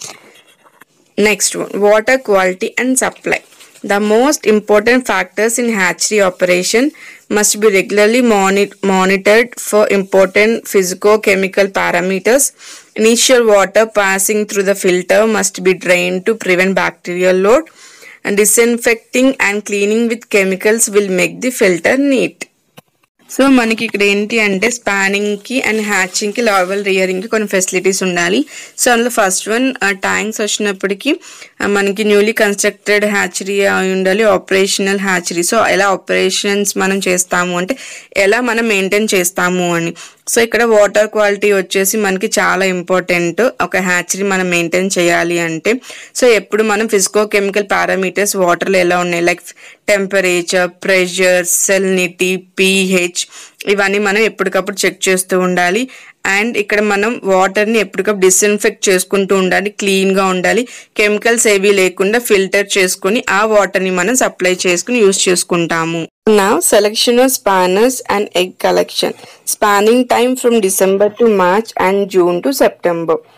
Next one, water quality and supply. The most important factors in hatchery operation must be regularly moni- monitored for important physico-chemical parameters. Initial water passing through the filter must be drained to prevent bacterial load. And disinfecting and cleaning with chemicals will make the filter neat. So మనకి ఇక్కడ ఏంటి అంటే spanning కి and hatching కి లావల్ rearing కి కొన్ని facilities ఉండాలి so అందులో ఫస్ట్ వన్ ట్యాంక్స్ వచ్చినప్పటికీ ఆ, మనకి న్యూలీ కన్స్ట్రక్టెడ్ హ్యాచరీ అయి ఉండాలి ఆపరేషనల్ హ్యాచరీ సో ఎలా ఆపరేషన్స్ మనం చేస్తాము అంటే ఎలా మనం మెయింటైన్ చేస్తాము అని సో ఇక్కడ వాటర్ క్వాలిటీ వచ్చేసి మనకి చాలా ఇంపార్టెంట్ ఒక హ్యాచరీ మనం మెయింటైన్ చేయాలి అంటే సో ఎప్పుడు మనం ఫిజికో కెమికల్ పారామీటర్స్ వాటర్లో ఎలా ఉన్నాయి like temperature pressure salinity pH ఇవన్నీ మనం ఎప్పటికప్పుడు చెక్ చేస్తూ ఉండాలి అండ్ ఇక్కడ మనం వాటర్ని ఎప్పటికప్పుడు డిస్ఇన్ఫెక్ట్ చేసుకుంటూ ఉండాలి క్లీన్గా ఉండాలి కెమికల్స్ ఏవి లేకుండా ఫిల్టర్ చేసుకుని ఆ వాటర్ని మనం సప్లై చేసుకుని యూస్ చేసుకుంటాము Now selection of spanners and egg collection. Spanning time from December to March and June to September.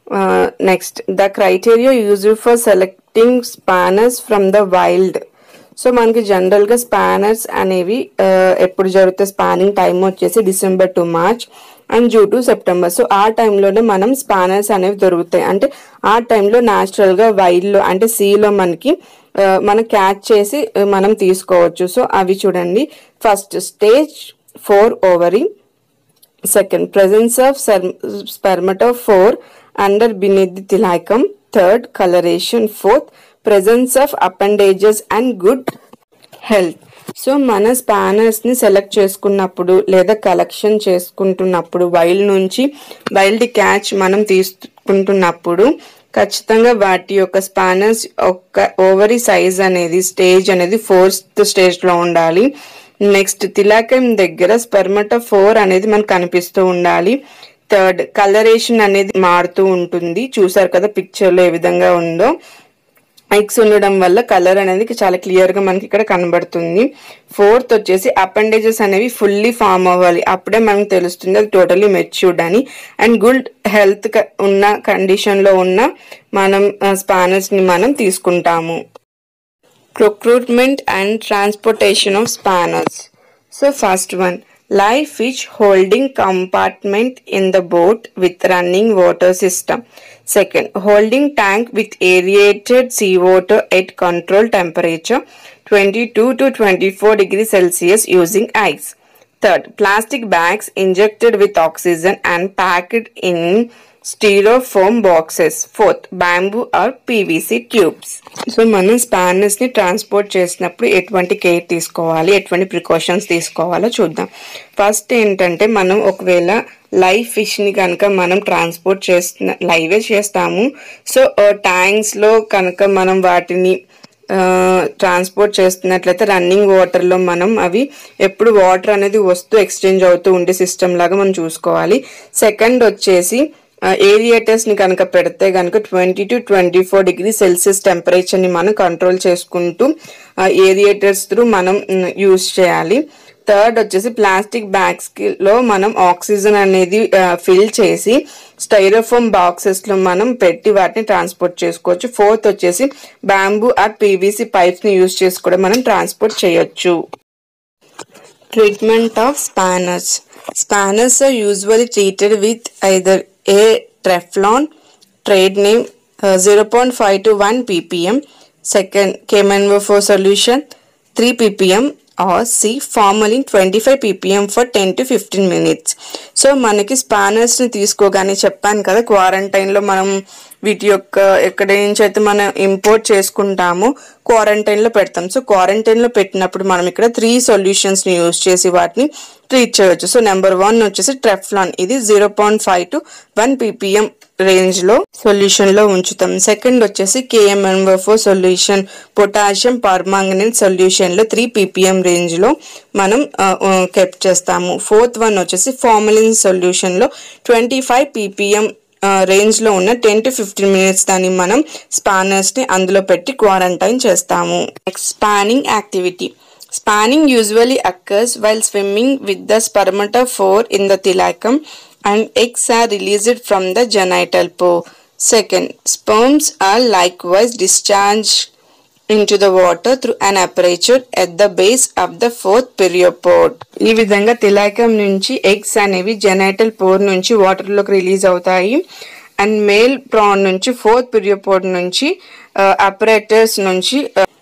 Next the criteria used for selecting spawners from the wild so మనకి జనరల్గా spawners అనేవి ఆ, ఎప్పుడు జరుగుతాయి spawning time వచ్చేసి December to March and June to September so ఆ టైంలోనే మనం స్పానర్స్ అనేవి దొరుకుతాయి అంటే ఆ టైంలో న్యాచురల్గా వైల్డ్లో అంటే సీలో మనకి ఆ, మనం క్యాచ్ చేసి ఆ, మనం తీసుకోవచ్చు సో అవి చూడండి first stage four ovary Second, presence of ser- spermatophore under beneath the thylacum. Third, coloration. Fourth, presence of appendages and good health so మన స్పానర్స్ ని సెలెక్ట్ చేసుకున్నప్పుడు లేదా కలెక్షన్ చేసుకుంటున్నప్పుడు వైల్డ్ నుంచి వైల్డ్ క్యాచ్ మనం తీసుకుంటున్నప్పుడు ఖచ్చితంగా వాటి యొక్క స్పానర్స్ యొక్క ఓవరీ సైజ్ అనేది స్టేజ్ అనేది ఫోర్త్ స్టేజ్ లో ఉండాలి నెక్స్ట్ తిలాకం దగ్గర స్పర్మట ఫోర్ అనేది మనకు కనిపిస్తూ ఉండాలి థర్డ్ కలరేషన్ అనేది మారుతూ ఉంటుంది చూసారు కదా పిక్చర్ లో ఏ విధంగా ఉందో ఎగ్స్ ఉండడం వల్ల కలర్ అనేది చాలా క్లియర్ గా మనకి ఇక్కడ కనబడుతుంది ఫోర్త్ వచ్చేసి అపెండేజెస్ అనేవి ఫుల్లీ ఫామ్ అవ్వాలి అప్పుడే మనకు తెలుస్తుంది అది టోటలీ మెచ్యూర్డ్ అని అండ్ గుడ్ హెల్త్ ఉన్న కండిషన్ లో ఉన్న మనం స్పానర్స్ ని మనం తీసుకుంటాము procurement and transportation of spanners. So first one, live fish holding compartment in the boat with running water system. Second, holding tank with aerated seawater at controlled temperature 22 to 24 degrees Celsius using ice. Third, plastic bags injected with oxygen and packed in styrofoam boxes. Fourth, bamboo or PVC tubes. So మనం spawners ని transport చేసినప్పుడు ఎటువంటి care తీసుకోవాలి ఎటువంటి precautions తీసుకోవాలో చూద్దాం first ఏంటంటే మనం ఒకవేళ లైవ్ ఫిష్ ని కనుక మనం ట్రాన్స్పోర్ట్ చేస్తున్న లైవే చేస్తాము సో ట్యాంక్స్ లో కనుక మనం వాటిని ట్రాన్స్పోర్ట్ చేస్తున్నట్లయితే రన్నింగ్ వాటర్ లో మనం అవి ఎప్పుడు వాటర్ అనేది వస్తూ ఎక్స్చేంజ్ అవుతూ ఉండే సిస్టమ్ లాగా మనం చూసుకోవాలి సెకండ్ వచ్చేసి ఏరియేటర్స్ ని కనుక పెడితే కనుక twenty to twenty four degree Celsius temperature ని మనం కంట్రోల్ చేసుకుంటూ ఏరియేటర్స్ త్రూ మనం యూస్ చేయాలి థర్డ్ వచ్చేసి ప్లాస్టిక్ బ్యాగ్స్ లో మనం ఆక్సిజన్ అనేది ఫిల్ చేసి స్టైరోఫోమ్ బాక్సెస్ లో మనం పెట్టి వాటిని ట్రాన్స్పోర్ట్ చేసుకోవచ్చు ఫోర్త్ వచ్చేసి బ్యాంబూ ఆర్ పీవీసీ పైప్స్ ని యూజ్ చేసి కూడా మనం ట్రాన్స్పోర్ట్ చేయొచ్చు Treatment of spanners. Spanners are usually treated with either A. Teflon, trade name uh, 0.5 to 1 ppm. Second, K-4 solution 3 ppm or C. Formalin 25 ppm for 10 to 15 minutes. So మనకి spawners ని తీసుకోగానే చెప్పాను కదా quarantine లో మనం వీటి యొక్క ఎక్కడి నుంచి అయితే మనం ఇంపోర్ట్ చేసుకుంటామో క్వారంటైన్ లో పెడతాం సో క్వారంటైన్ లో పెట్టినప్పుడు మనం ఇక్కడ త్రీ సొల్యూషన్స్ ని యూజ్ చేసి వాటిని ట్రీట్ చేయవచ్చు సో నెంబర్ వన్ వచ్చేసి ట్రెఫ్లాన్ ఇది zero point five to one PPM range లో సొల్యూషన్ లో ఉంచుతాం సెకండ్ వచ్చేసి KMNO solution potassium permanganate solution లో త్రీ పీపీఎం రేంజ్ లో మనం కెప్ చేస్తాము ఫోర్త్ వన్ వచ్చేసి ఫార్మలిన్ సొల్యూషన్ లో ట్వంటీ ఫైవ్ పీపీఎం రేంజ్ లో ఉన్న టెన్ టు ఫిఫ్టీన్ మినిట్స్ దాన్ని మనం స్పానర్స్ ని అందులో పెట్టి క్వారంటైన్ చేస్తాము next spawning activity Spanning usually occurs while swimming with the spermatophore in the thylacum and eggs are released from the genital pore. Second, sperms are likewise discharged into the water through an aperture at the base of the fourth periopod. ఈ విధంగా తిలాకం నుంచి eggs అనేవి genital pore నుంచి water లోకి release అవుతాయి and male prawn నుంచి fourth periopod నుంచి అపరేటర్స్ నుంచి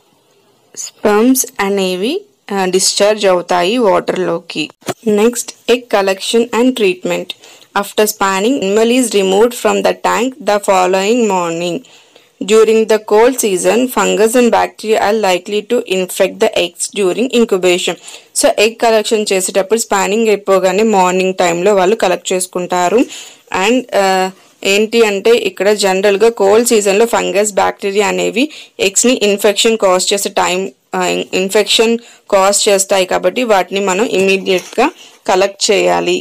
స్పర్మ్స్ అనేవి డిశ్చార్జ్ అవుతాయి వాటర్లోకి next egg collection and treatment after spawning animal is removed from the tank the following morning during the cold season fungus and bacteria are likely to infect the eggs during incubation so egg collection చేసేటప్పుడు spawning అయిపోగానే morning టైంలో వాళ్ళు collect చేసుకుంటారు and ఏంటి అంటే ఇక్కడ general గా cold season లో ఫంగస్ బ్యాక్టీరియా అనేవి ఎగ్స్ ని ఇన్ఫెక్షన్ కాజ్ చేసే టైం ఇన్ఫెక్షన్ కాజ్ చేస్తాయి కాబట్టి వాటిని మనం ఇమీడియట్ గా కలెక్ట్ చేయాలి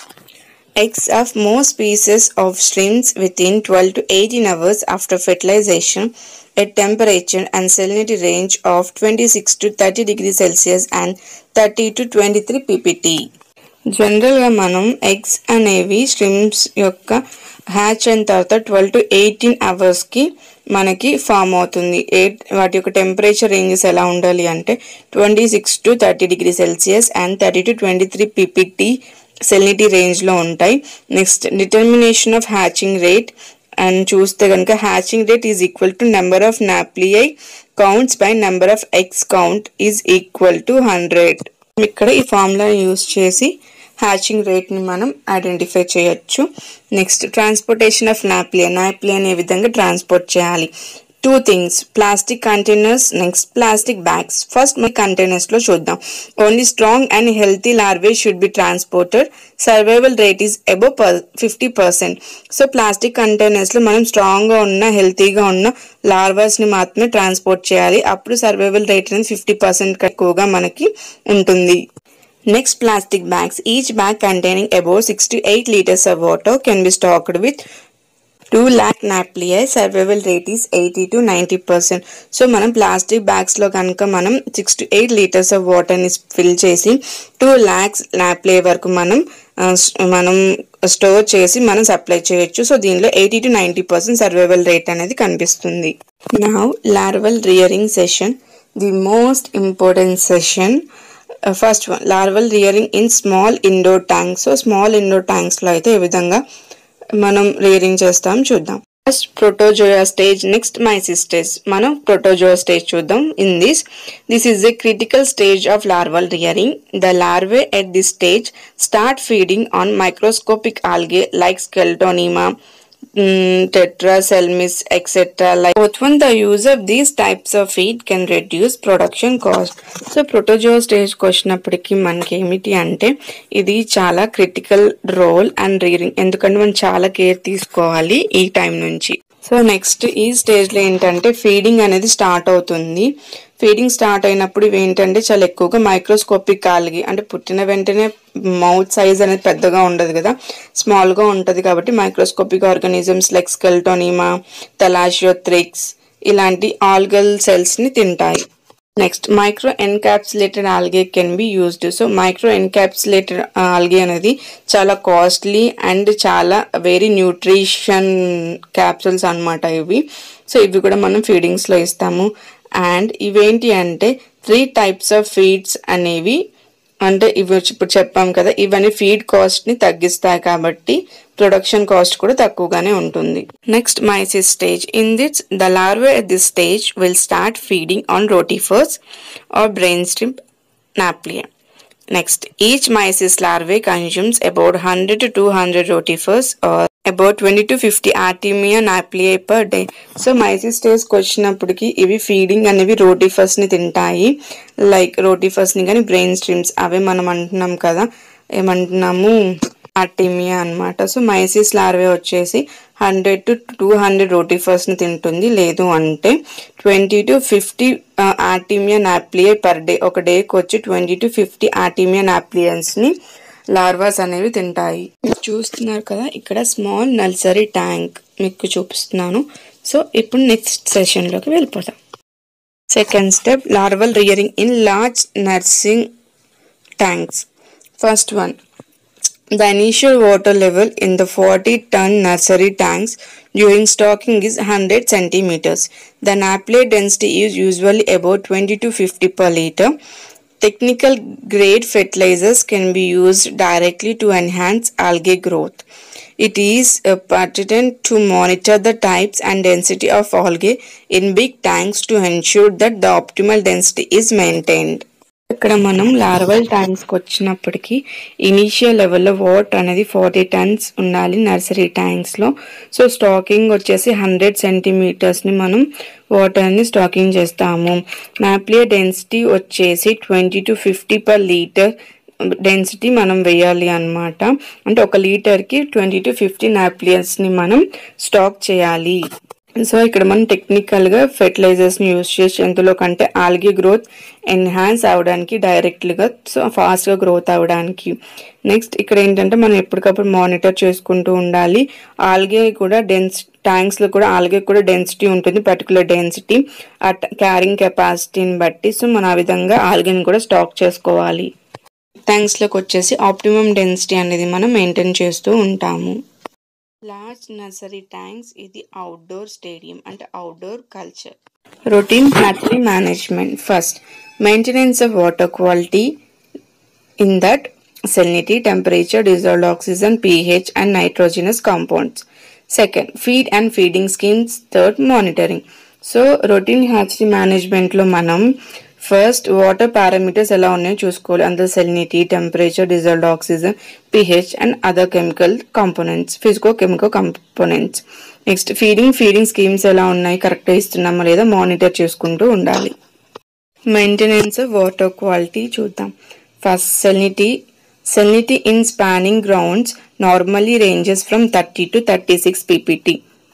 Eggs of most species of shrimps within 12 to 18 hours after fertilization at temperature and salinity range of 26 to 30 degrees Celsius and 30 to 23 ppt. జనరల్గా మనం ఎగ్స్ అనేవి స్ట్రిమ్స్ యొక్క హ్యాచ్ అయిన తర్వాత ట్వెల్వ్ టు ఎయిటీన్ అవర్స్కి మనకి ఫామ్ అవుతుంది ఎయిట్ వాటి యొక్క టెంపరేచర్ రేంజెస్ ఎలా ఉండాలి అంటే twenty six to thirty degree Celsius and thirty to twenty three PPT salinity రేంజ్లో ఉంటాయి next determination of hatching rate and చూస్తే కనుక hatching rate is equal to number of nauplii counts by number of eggs count is equal to hundred ఇక్కడ ఈ formula use చేసి hatching రేట్ని మనం identify చేయొచ్చు next transportation of nauplii naupliar ఏ విధంగా ట్రాన్స్పోర్ట్ చేయాలి two things plastic containers next plastic bags first మన కంటైనర్స్లో చూద్దాం only strong and healthy larvae should be transported survival rate is above per fifty percent so plastic కంటైనర్స్లో మనం స్ట్రాంగ్గా ఉన్న హెల్తీగా ఉన్న లార్వాస్ని మాత్రమే ట్రాన్స్పోర్ట్ చేయాలి అప్పుడు సర్వైవల్ రేట్ అనేది ఫిఫ్టీ పర్సెంట్ ఎక్కువగా మనకి ఉంటుంది Next, plastic bags. Each bag containing about 6 to 8 liters of water can be stocked with 2 lakh napliae. Survival rate is 80 to 90 percent. So మనం ప్లాస్టిక్ బ్యాగ్స్లో కనుక మనం six to eight litres of వాటర్ని fill చేసి two lakhs nauplii వరకు మనం ఆ, స్- మనం స్టోర్ చేసి మనం సప్లై చేయొచ్చు సో దీనిలో eighty to ninety percent survival rate అనేది కనిపిస్తుంది నా larval rearing session the most important session first one larval rearing in small indoor tanks so small indoor ట్యాంక్స్లో అయితే ఏ విధంగా మనం రియరింగ్ చేస్తాం చూద్దాం first protozoea stage next mysis stage మనం ప్రోటోజోయా స్టేజ్ చూద్దాం in this this is a critical stage of larval rearing the larvae at this stage start feeding on microscopic algae like స్కెల్టోనిమా tetraselmis, etc. Like both when the use of these types of feed can reduce production cost. So protozoea స్టేజ్కి వచ్చినప్పటికీ మనకి ఏమిటి అంటే ఇది చాలా critical role and reading ఎందుకంటే మనం చాలా కేర్ తీసుకోవాలి ఈ టైం నుంచి సో నెక్స్ట్ ఈ స్టేజ్లో ఏంటంటే ఫీడింగ్ అనేది స్టార్ట్ అవుతుంది ఫీడింగ్ స్టార్ట్ అయినప్పుడు ఇవి ఏంటంటే చాలా ఎక్కువగా మైక్రోస్కోపిక్ కాలిగి అంటే పుట్టిన వెంటనే మౌత్ సైజ్ అనేది పెద్దగా ఉండదు కదా స్మాల్గా ఉంటుంది కాబట్టి microscopic organisms like Skeletonema Thalassiothrix ఇలాంటి ఆల్గల్ సెల్స్ని తింటాయి next micro encapsulated algae can be used so micro encapsulated algae అనేది చాలా కాస్ట్లీ అండ్ చాలా వెరీ న్యూట్రిషన్ క్యాప్సూల్స్ అన్నమాట ఇవి సో ఇవి కూడా మనం ఫీడింగ్స్లో ఇస్తాము అండ్ ఇవేంటి అంటే త్రీ టైప్స్ ఆఫ్ ఫీడ్స్ అనేవి అంటే ఇవి వచ్చి ఇప్పుడు చెప్పాం కదా ఇవన్నీ ఫీడ్ కాస్ట్ ని తగ్గిస్తాయి కాబట్టి ప్రొడక్షన్ కాస్ట్ కూడా తక్కువగానే ఉంటుంది next mysis stage in this the larvae at this stage will start feeding on rotifers or brine shrimp nauplii Next, each mysis larvae consumes about 100 to 200 rotifers or about 20 to 50 artemia napliae per day. So mysis స్టేజ్కి వచ్చినప్పటికి ఇవి feeding అనేవి rotifers ని తింటాయి like rotifers ని కానీ brain streams అవే మనం అంటున్నాం కదా ఏమంటున్నాము ఆర్టిమియా అన్నమాట సో మైసిస్ లార్వే వచ్చేసి hundred to two hundred rotifers ని తింటుంది లేదు అంటే twenty to fifty Artemia nauplii per day ఒక డేకి వచ్చి twenty to fifty Artemia nauplii ని లార్వాస్ అనేవి తింటాయి మీరు చూస్తున్నారు కదా ఇక్కడ స్మాల్ నర్సరీ ట్యాంక్ మీకు చూపిస్తున్నాను సో ఇప్పుడు నెక్స్ట్ సెషన్లోకి వెళ్ళిపోతాం second step larval rearing in large nursery tanks. First one, the initial water level in the 40 ton nursery tanks during stocking is 100 centimeters. The naplay density is usually about 20 to 50 per liter. Technical grade fertilizers can be used directly to enhance algae growth. It is uh, pertinent to monitor the types and density of algae in big tanks to ensure that the optimal density is maintained. ఇక్కడ మనం larval ట్యాంక్స్కి వచ్చినప్పటికీ initial లెవెల్లో what అనేది forty tons ఉండాలి nursery ట్యాంక్స్లో so stocking వచ్చేసి hundred సెంటీమీటర్స్ని మనం వాటర్ని స్టాకింగ్ చేస్తాము నాప్లియర్ డెన్సిటీ వచ్చేసి twenty to fifty per litre density మనం వేయాలి అన్నమాట అంటే ఒక లీటర్కి ట్వంటీ టు ఫిఫ్టీ నాప్లియర్స్ని మనం స్టాక్ చేయాలి సో ఇక్కడ మనం టెక్నికల్ గా ఫెర్టిలైజర్స్ ని యూజ్ చేసి ఎందులో కంటే ఆల్గే గ్రోత్ ఎన్హాన్స్ అవడానికి డైరెక్ట్ గా సో ఫాస్ట్ గా గ్రోత్ అవడానికి నెక్స్ట్ ఇక్కడ ఏంటంటే మనం ఎప్పటికప్పుడు మానిటర్ చేసుకుంటూ ఉండాలి ఆల్గే కూడా డెన్స్ ట్యాంక్స్ లో కూడా ఆల్గే కూడా డెన్సిటీ ఉంటుంది పర్టికులర్ డెన్సిటీ ఆ క్యారింగ్ కెపాసిటీని బట్టి సో మనం ఆ విధంగా ఆల్గేని కూడా స్టాక్ చేసుకోవాలి ట్యాంక్స్ లోకి వచ్చేసి ఆప్టిమం డెన్సిటీ అనేది మనం మెయింటైన్ చేస్తూ ఉంటాము లార్జ్ నర్సరీ ట్యాంక్స్ ఇది అవుట్డోర్ స్టేడియం అంటే outdoor culture routine hatchery management first maintenance of water quality in that salinity, temperature, dissolved oxygen, pH, and nitrogenous compounds. Second, feed and feeding schemes. Third, monitoring. So routine hatchery మేనేజ్మెంట్లో మనం first water parameters ఎలా ఉన్నాయో చూసుకోవాలి అందులో salinity temperature dissolved oxygen pH and other chemical components physico chemical components next feeding feeding schemes ఎలా ఉన్నాయి కరెక్ట్గా ఇస్తున్నామా లేదా మానిటర్ చేసుకుంటూ ఉండాలి మెయింటెనెన్స్ ఆఫ్ వాటర్ క్వాలిటీ చూద్దాం first salinity salinity in spanning grounds normally ranges from 30 to 36 ppt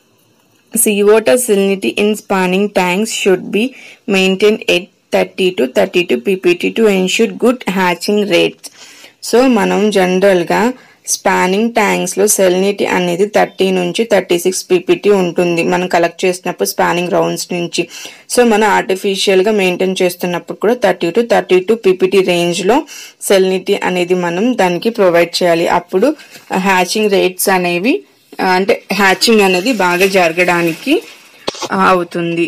seawater salinity in spanning tanks should be maintained at 30 to 32 ppt to ensure good hatching rates so మనం జనరల్గా spawning ట్యాంక్స్లో salinity అనేది thirty నుంచి thirty six ppt ఉంటుంది మనం collect చేసినప్పుడు spanning rounds నుంచి so మనం ఆర్టిఫిషియల్గా మెయింటైన్ చేస్తున్నప్పుడు కూడా thirty to thirty two ppt రేంజ్లో సెలినిటీ అనేది మనం దానికి ప్రొవైడ్ చేయాలి అప్పుడు హ్యాచింగ్ రేట్స్ అనేవి ఆ, అంటే హ్యాచింగ్ అనేది బాగా జరగడానికి ఆ, అవుతుంది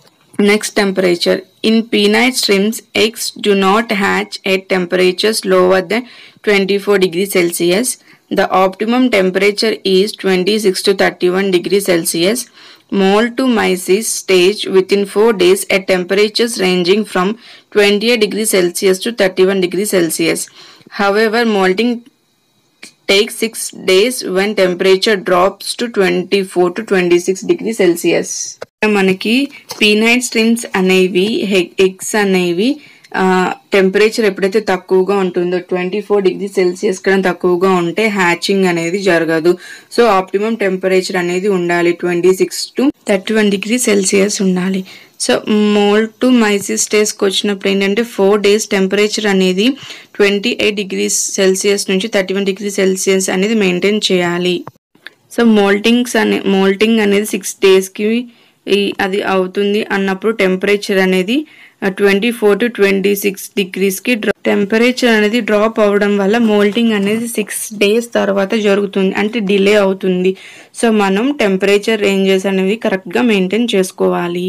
Next temperature. In peanut shrimps, eggs do not hatch at temperatures lower than 24 degrees Celsius. The optimum temperature is 26 to 31 degrees Celsius. Mold to mysis stage within 4 days at temperatures ranging from 28 degrees Celsius to 31 degrees Celsius. However, molting takes 6 days when temperature drops to 24 to 26 degrees Celsius. మనకి పీనైట్ స్ట్రిమ్స్ అనేవి eggs అనేవి temperature ఎప్పుడైతే తక్కువగా ఉంటుందో twenty four degree Celsius కన్నా తక్కువగా ఉంటే hatching అనేది జరగదు సో ఆప్టిమం టెంపరేచర్ అనేది ఉండాలి twenty six to thirty one degree Celsius ఉండాలి సో మోల్ టు మైసిస్ స్టేజ్కి వచ్చినప్పుడు ఏంటంటే ఫోర్ డేస్ టెంపరేచర్ అనేది ట్వంటీ ఎయిట్ డిగ్రీస్ సెల్సియస్ నుంచి థర్టీ వన్ డిగ్రీ సెల్సియస్ అనేది మెయింటైన్ చేయాలి సో మోల్టింగ్స్ అనే మోల్టింగ్ అనేది సిక్స్ డేస్కి అది అవుతుంది అన్నప్పుడు టెంపరేచర్ అనేది twenty four to twenty six డిగ్రీస్కి డ్రా టెంపరేచర్ అనేది డ్రాప్ అవ్వడం వల్ల మోల్టింగ్ అనేది సిక్స్ డేస్ తర్వాత జరుగుతుంది అంటే డిలే అవుతుంది సో మనం టెంపరేచర్ రేంజెస్ అనేవి కరెక్ట్గా మెయింటైన్ చేసుకోవాలి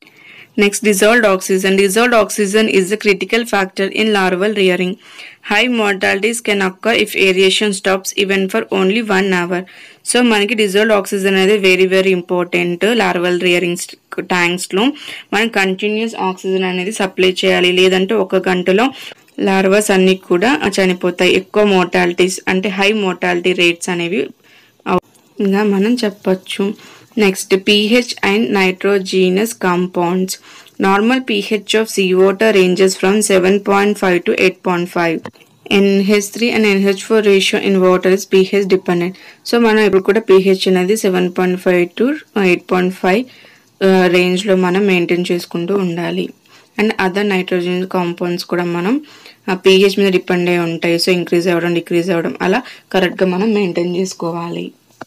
Next, dissolved oxygen. Dissolved oxygen is a critical factor in larval rearing. High mortalities can occur if aeration stops even for only one hour. So మనకి dissolved oxygen అనేది very very important larval rearing ట్యాంక్స్లో మనం continuous oxygen అనేది supply చేయాలి లేదంటే ఒక గంటలో larvas అన్ని కూడా చనిపోతాయి ఎక్కువ మోర్టాలిటీస్ అంటే హై మోర్టాలిటీ రేట్స్ అనేవి అవ్- ఇంకా మనం చెప్పొచ్చు next pH and nitrogenous compounds normal pH of sea water ranges from seven point five to eight point five NH three and NH four ratio in water is pH dependent so మనం ఇప్పుడు కూడా pH అనేది seven point five to eight point five రేంజ్లో మనం maintain చేసుకుంటూ ఉండాలి and other nitrogen compounds కూడా మనం pH మీద డిపెండ్ అయి ఉంటాయి సో ఇంక్రీజ్ అవ్వడం డిక్రీజ్ అవ్వడం అలా కరెక్ట్గా మనం మెయింటైన్ చేసుకోవాలి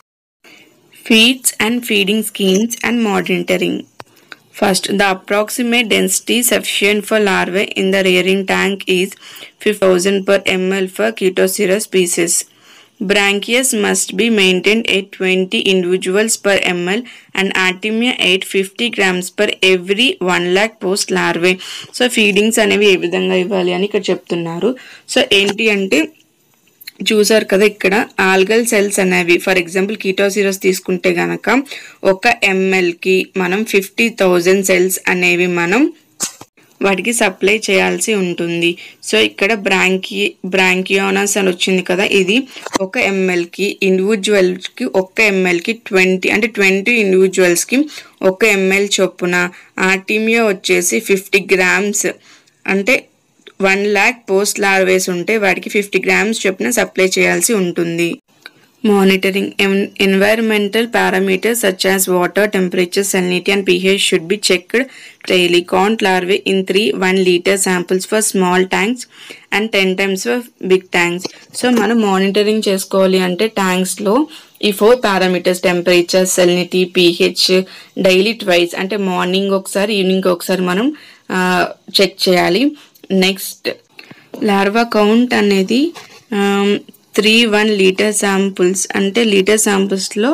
feeds and feeding schemes and monitoring. First, the approximate density sufficient for larvae in the rearing tank is 5000 per ml for Ketocera species. Branchias must be maintained at 20 individuals per ml and Artemia at 50 grams per every 1 lakh post larvae. సో feedings అనేవి ఏ విధంగా ఇవ్వాలి అని ఇక్కడ చెప్తున్నారు so ఏంటి అంటే చూసారు కదా ఇక్కడ ఆల్గల్ సెల్స్ అనేవి ఫర్ ఎగ్జాంపుల్ కీటోసిరస్ తీసుకుంటే గనక ఒక ml కి మనం ఫిఫ్టీ థౌజండ్ సెల్స్ అనేవి మనం వాటికి సప్లై చేయాల్సి ఉంటుంది సో ఇక్కడ బ్రాంకి బ్రాంకియోనస్ అని వచ్చింది కదా ఇది ఒక ఎంఎల్కి ఇండివిజువల్కి ఒక్క ఎంఎల్కి ట్వంటీ అంటే ట్వంటీ ఇండివిజువల్స్కి ఒక ఎంఎల్ చొప్పున ఆర్టీమియో వచ్చేసి ఫిఫ్టీ గ్రామ్స్ అంటే వన్ ల్యాక్ పోస్ట్ లార్వేస్ ఉంటే వాటికి ఫిఫ్టీ గ్రామ్స్ చొప్పున సప్లై చేయాల్సి ఉంటుంది monitoring environmental parameters such as water temperature salinity and pH should be checked daily. Count larvae in three 1 liter samples for small tanks and 10 times for big tanks. So మనం monitoring చేసుకోవాలి అంటే ట్యాంక్స్లో ఈ four parameters temperature salinity pH daily twice అంటే morning ఒకసారి evening ఒకసారి మనం check చేయాలి నెక్స్ట్ లార్వా కౌంట్ అనేది త్రీ వన్ లీటర్ శాంపుల్స్ అంటే లీటర్ శాంపుల్స్లో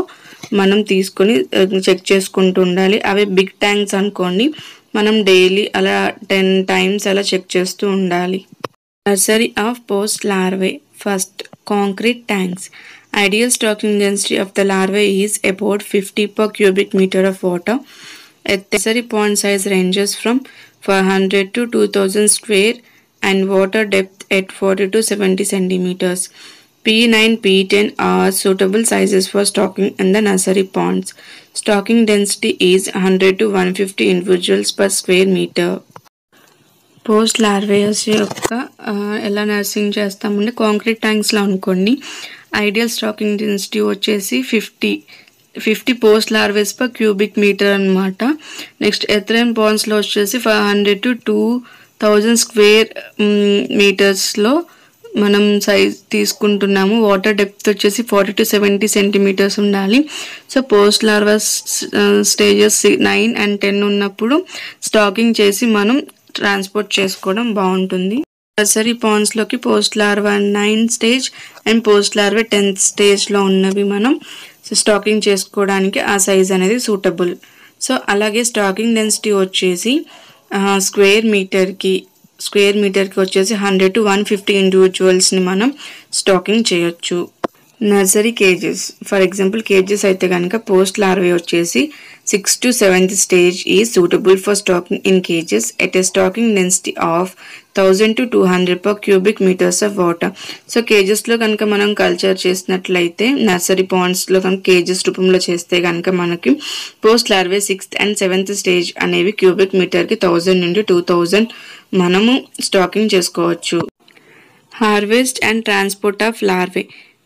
మనం తీసుకొని చెక్ చేసుకుంటూ ఉండాలి అవి బిగ్ ట్యాంక్స్ అనుకోండి మనం డైలీ అలా టెన్ టైమ్స్ అలా చెక్ చేస్తూ ఉండాలి nursery of post larvae first concrete tanks ideal stocking density of the larvae is about fifty per cubic metre of water nursery pond size ranges from 400 to 2000 square and water depth at 40 to 70 centimeters. P9, P10 are suitable sizes for stocking in the nursery ponds. Stocking density is 100 to 150 individuals per square meter. Post larvae యొక్క ఆ, ఎలా nursing చేస్తామంటే concrete ట్యాంక్స్లో అనుకోండి ideal stocking density వచ్చేసి fifty fifty post larvae per cubic metre అనమాట next ఎథ్రైన్ పాండ్స్లో వచ్చేసి five hundred to two thousand square మీటర్స్లో మనం సైజ్ తీసుకుంటున్నాము వాటర్ డెప్త్ వచ్చేసి ఫార్టీ టు సెవెంటీ సెంటీమీటర్స్ ఉండాలి so post larvae stages nine and ten ఉన్నప్పుడు స్టాకింగ్ చేసి మనం ట్రాన్స్పోర్ట్ చేసుకోవడం బాగుంటుంది నర్సరీ పాండ్స్లోకి post larva nine stage and post larva tenth స్టేజ్లో ఉన్నవి మనం స్టాకింగ్ చేసుకోవడానికి ఆ సైజ్ అనేది సూటబుల్ సో అలాగే స్టాకింగ్ డెన్సిటీ వచ్చేసి స్క్వేర్ మీటర్కి స్క్వేర్ మీటర్కి వచ్చేసి హండ్రెడ్ టు వన్ ఫిఫ్టీ ఇండివిజువల్స్ని మనం స్టాకింగ్ చేయొచ్చు nursery cages for example cages అయితే కనుక పోస్ట్ లార్వే వచ్చేసి సిక్స్ టు సెవెంత్ స్టేజ్ ఈ suitable for stocking in cages at a stocking density of thousand to two hundred per cubic metres of water so కేజెస్లో కనుక మనం culture చేసినట్లయితే nursery పాండ్స్లో కనుక kgs రూపంలో చేస్తే కనుక మనకి post larvae sixth and seventh stage అనేవి క్యూబిక్ మీటర్కి థౌజండ్ నుండి టూ థౌజండ్ మనము స్టాకింగ్ చేసుకోవచ్చు Harvest and transport of larvae.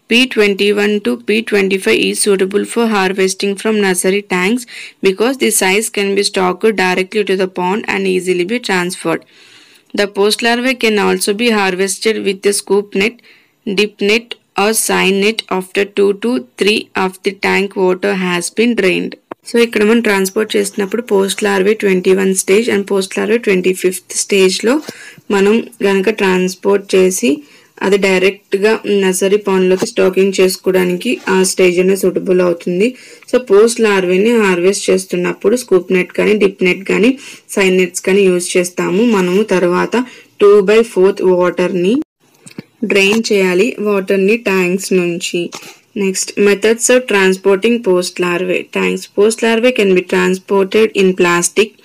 P21 to P25 is suitable for harvesting from nursery tanks because the size can be stocked directly to the pond and easily be transferred. The post larvae can also be harvested with a scoop net, dip net, or sign net after 2 to 3 of the tank water has been drained. So ఇక్కడ మనం transport చేసినప్పుడు post larvae twenty one stage and post larvae twenty fifth స్టేజ్లో మనం గనక transport చేసి అది డైరెక్ట్గా nursery పాండ్లోకి stacking చేసుకోవడానికి ఆ స్టేజ్ అనేది సూటబుల్ అవుతుంది సో పోస్ట్ లార్వేని హార్వెస్ట్ చేస్తున్నప్పుడు స్కూప్ నెట్ కానీ డిప్ నెట్ కానీ సైన్ నెట్స్ కానీ యూజ్ చేస్తాము మనము తర్వాత టూ బై ఫోర్త్ వాటర్ని డ్రైన్ చేయాలి వాటర్ని ట్యాంక్స్ నుంచి next methods of transporting post larvae tanks post larvae can be transported in plastic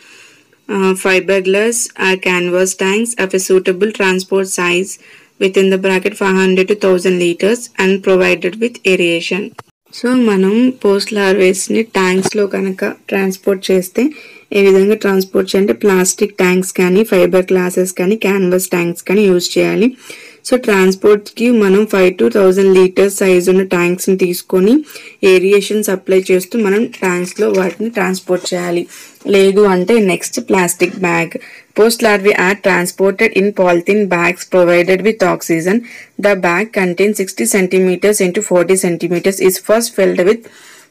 fiberglass or canvas tanks of a suitable transport size within the bracket 500 to 1000 liters and provided with aeration. So మనం post లార్వేస్ని ట్యాంక్స్లో కనుక transport చేస్తే ఏ విధంగా transport చేయాలంటే plastic tanks కానీ fibre glasses కానీ క్యాన్వస్ ట్యాంక్స్ కానీ యూజ్ చేయాలి సో ట్రాన్స్పోర్ట్కి మనం five to thousand litres size ఉన్న ట్యాంక్స్ని తీసుకొని ఏరియేషన్ సప్లై చేస్తూ మనం ట్యాంక్స్లో వాటిని ట్రాన్స్పోర్ట్ చేయాలి లేదు అంటే next plastic bag post larvae are transported in polythene bags provided with oxygen. The bag contains 60 centimeters into 40 centimeters is first filled with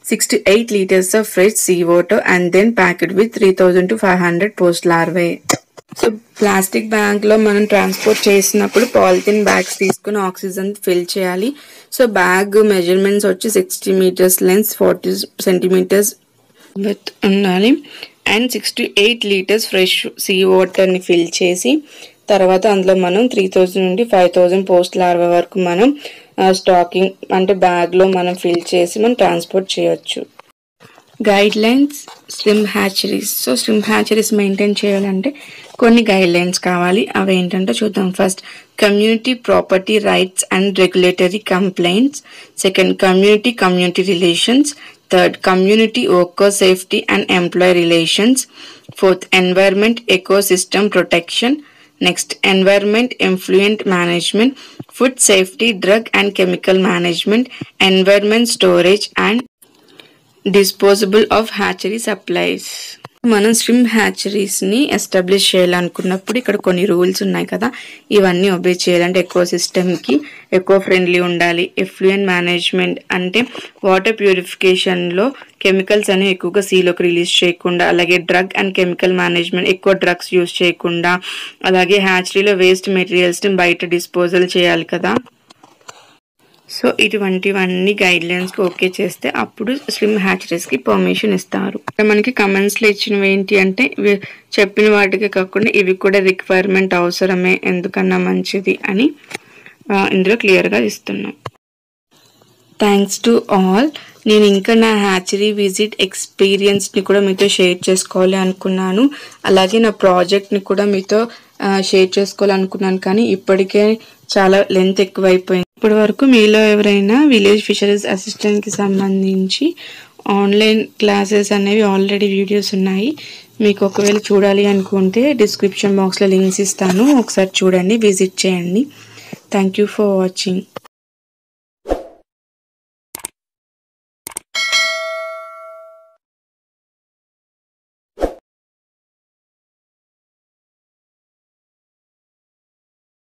68 liters of fresh seawater and then packed with 3000 to 500 post larvae. So plastic bag లో మనం transport చేసినప్పుడు polythene bags తీసుకుని oxygen fill చేయాలి so bag measurements వచ్చి sixty metres length forty centimetres width ఉండాలి and sixty eight litres fresh sea వాటర్ని fill చేసి తర్వాత అందులో మనం త్రీ థౌజండ్ నుండి ఫైవ్ థౌజండ్ పోస్ట్ లార్వా వరకు మనం స్టాకింగ్ అంటే బ్యాగ్లో మనం ఫిల్ చేసి మనం ట్రాన్స్పోర్ట్ చేయొచ్చు guide lines shrimp hatcheries so shrimp hatcheries maintain చేయాలంటే కొన్ని గైడ్ లైన్స్ కావాలి అవి ఏంటంటే చూద్దాం first community property rights and regulatory complaints second community community relations third community worker safety and employee relations fourth environment ecosystem protection next environment influent management food safety drug and chemical management environment storage and disposable of hatchery supplies మనం shrimp hatcheries ని establish చేయాలనుకున్నప్పుడు ఇక్కడ కొన్ని rules ఉన్నాయి కదా ఇవన్నీ obey చేయాలంటే eco system కి ఎకో ఫ్రెండ్లీ ఉండాలి ఎఫ్లూయెంట్ మేనేజ్మెంట్ అంటే వాటర్ ప్యూరిఫికేషన్ లో కెమికల్స్ అనేవి ఎక్కువగా సీలోకి రిలీజ్ చేయకుండా అలాగే డ్రగ్ అండ్ కెమికల్ మేనేజ్మెంట్ ఎక్కువ డ్రగ్స్ యూజ్ చేయకుండా అలాగే హ్యాచరీలో వేస్ట్ మెటీరియల్స్ ని బయట డిస్పోజల్ చేయాలి కదా సో ఇటువంటివన్నీ గైడ్ లైన్స్కి ఓకే చేస్తే అప్పుడు స్లిమ్ హ్యాచరీస్కి పర్మిషన్ ఇస్తారు ఇక్కడ మనకి కమెంట్స్లో ఇచ్చినవి ఏంటి అంటే ఇవి చెప్పిన వాటికి కాకుండా ఇవి కూడా రిక్వైర్మెంట్ అవసరమే ఎందుకన్నా మంచిది అని ఆ, ఇందులో క్లియర్గా ఇస్తున్నాం థ్యాంక్స్ టు ఆల్ నేను ఇంకా నా హ్యాచరీ విజిట్ ఎక్స్పీరియన్స్ని కూడా మీతో షేర్ చేసుకోవాలి అనుకున్నాను అలాగే నా ప్రాజెక్ట్ని కూడా మీతో ఆ, షేర్ చేసుకోవాలనుకున్నాను కానీ ఇప్పటికే చాలా లెంత్ ఎక్కువైపోయింది ఇప్పటి వరకు మీలో ఎవరైనా విలేజ్ ఫిషరీస్ అసిస్టెంట్కి సంబంధించి ఆన్లైన్ క్లాసెస్ అనేవి ఆల్రెడీ వీడియోస్ ఉన్నాయి మీకు ఒకవేళ చూడాలి అనుకుంటే డిస్క్రిప్షన్ బాక్స్లో లింక్స్ ఇస్తాను ఒకసారి చూడండి విజిట్ చేయండి థ్యాంక్ యూ ఫర్ వాచింగ్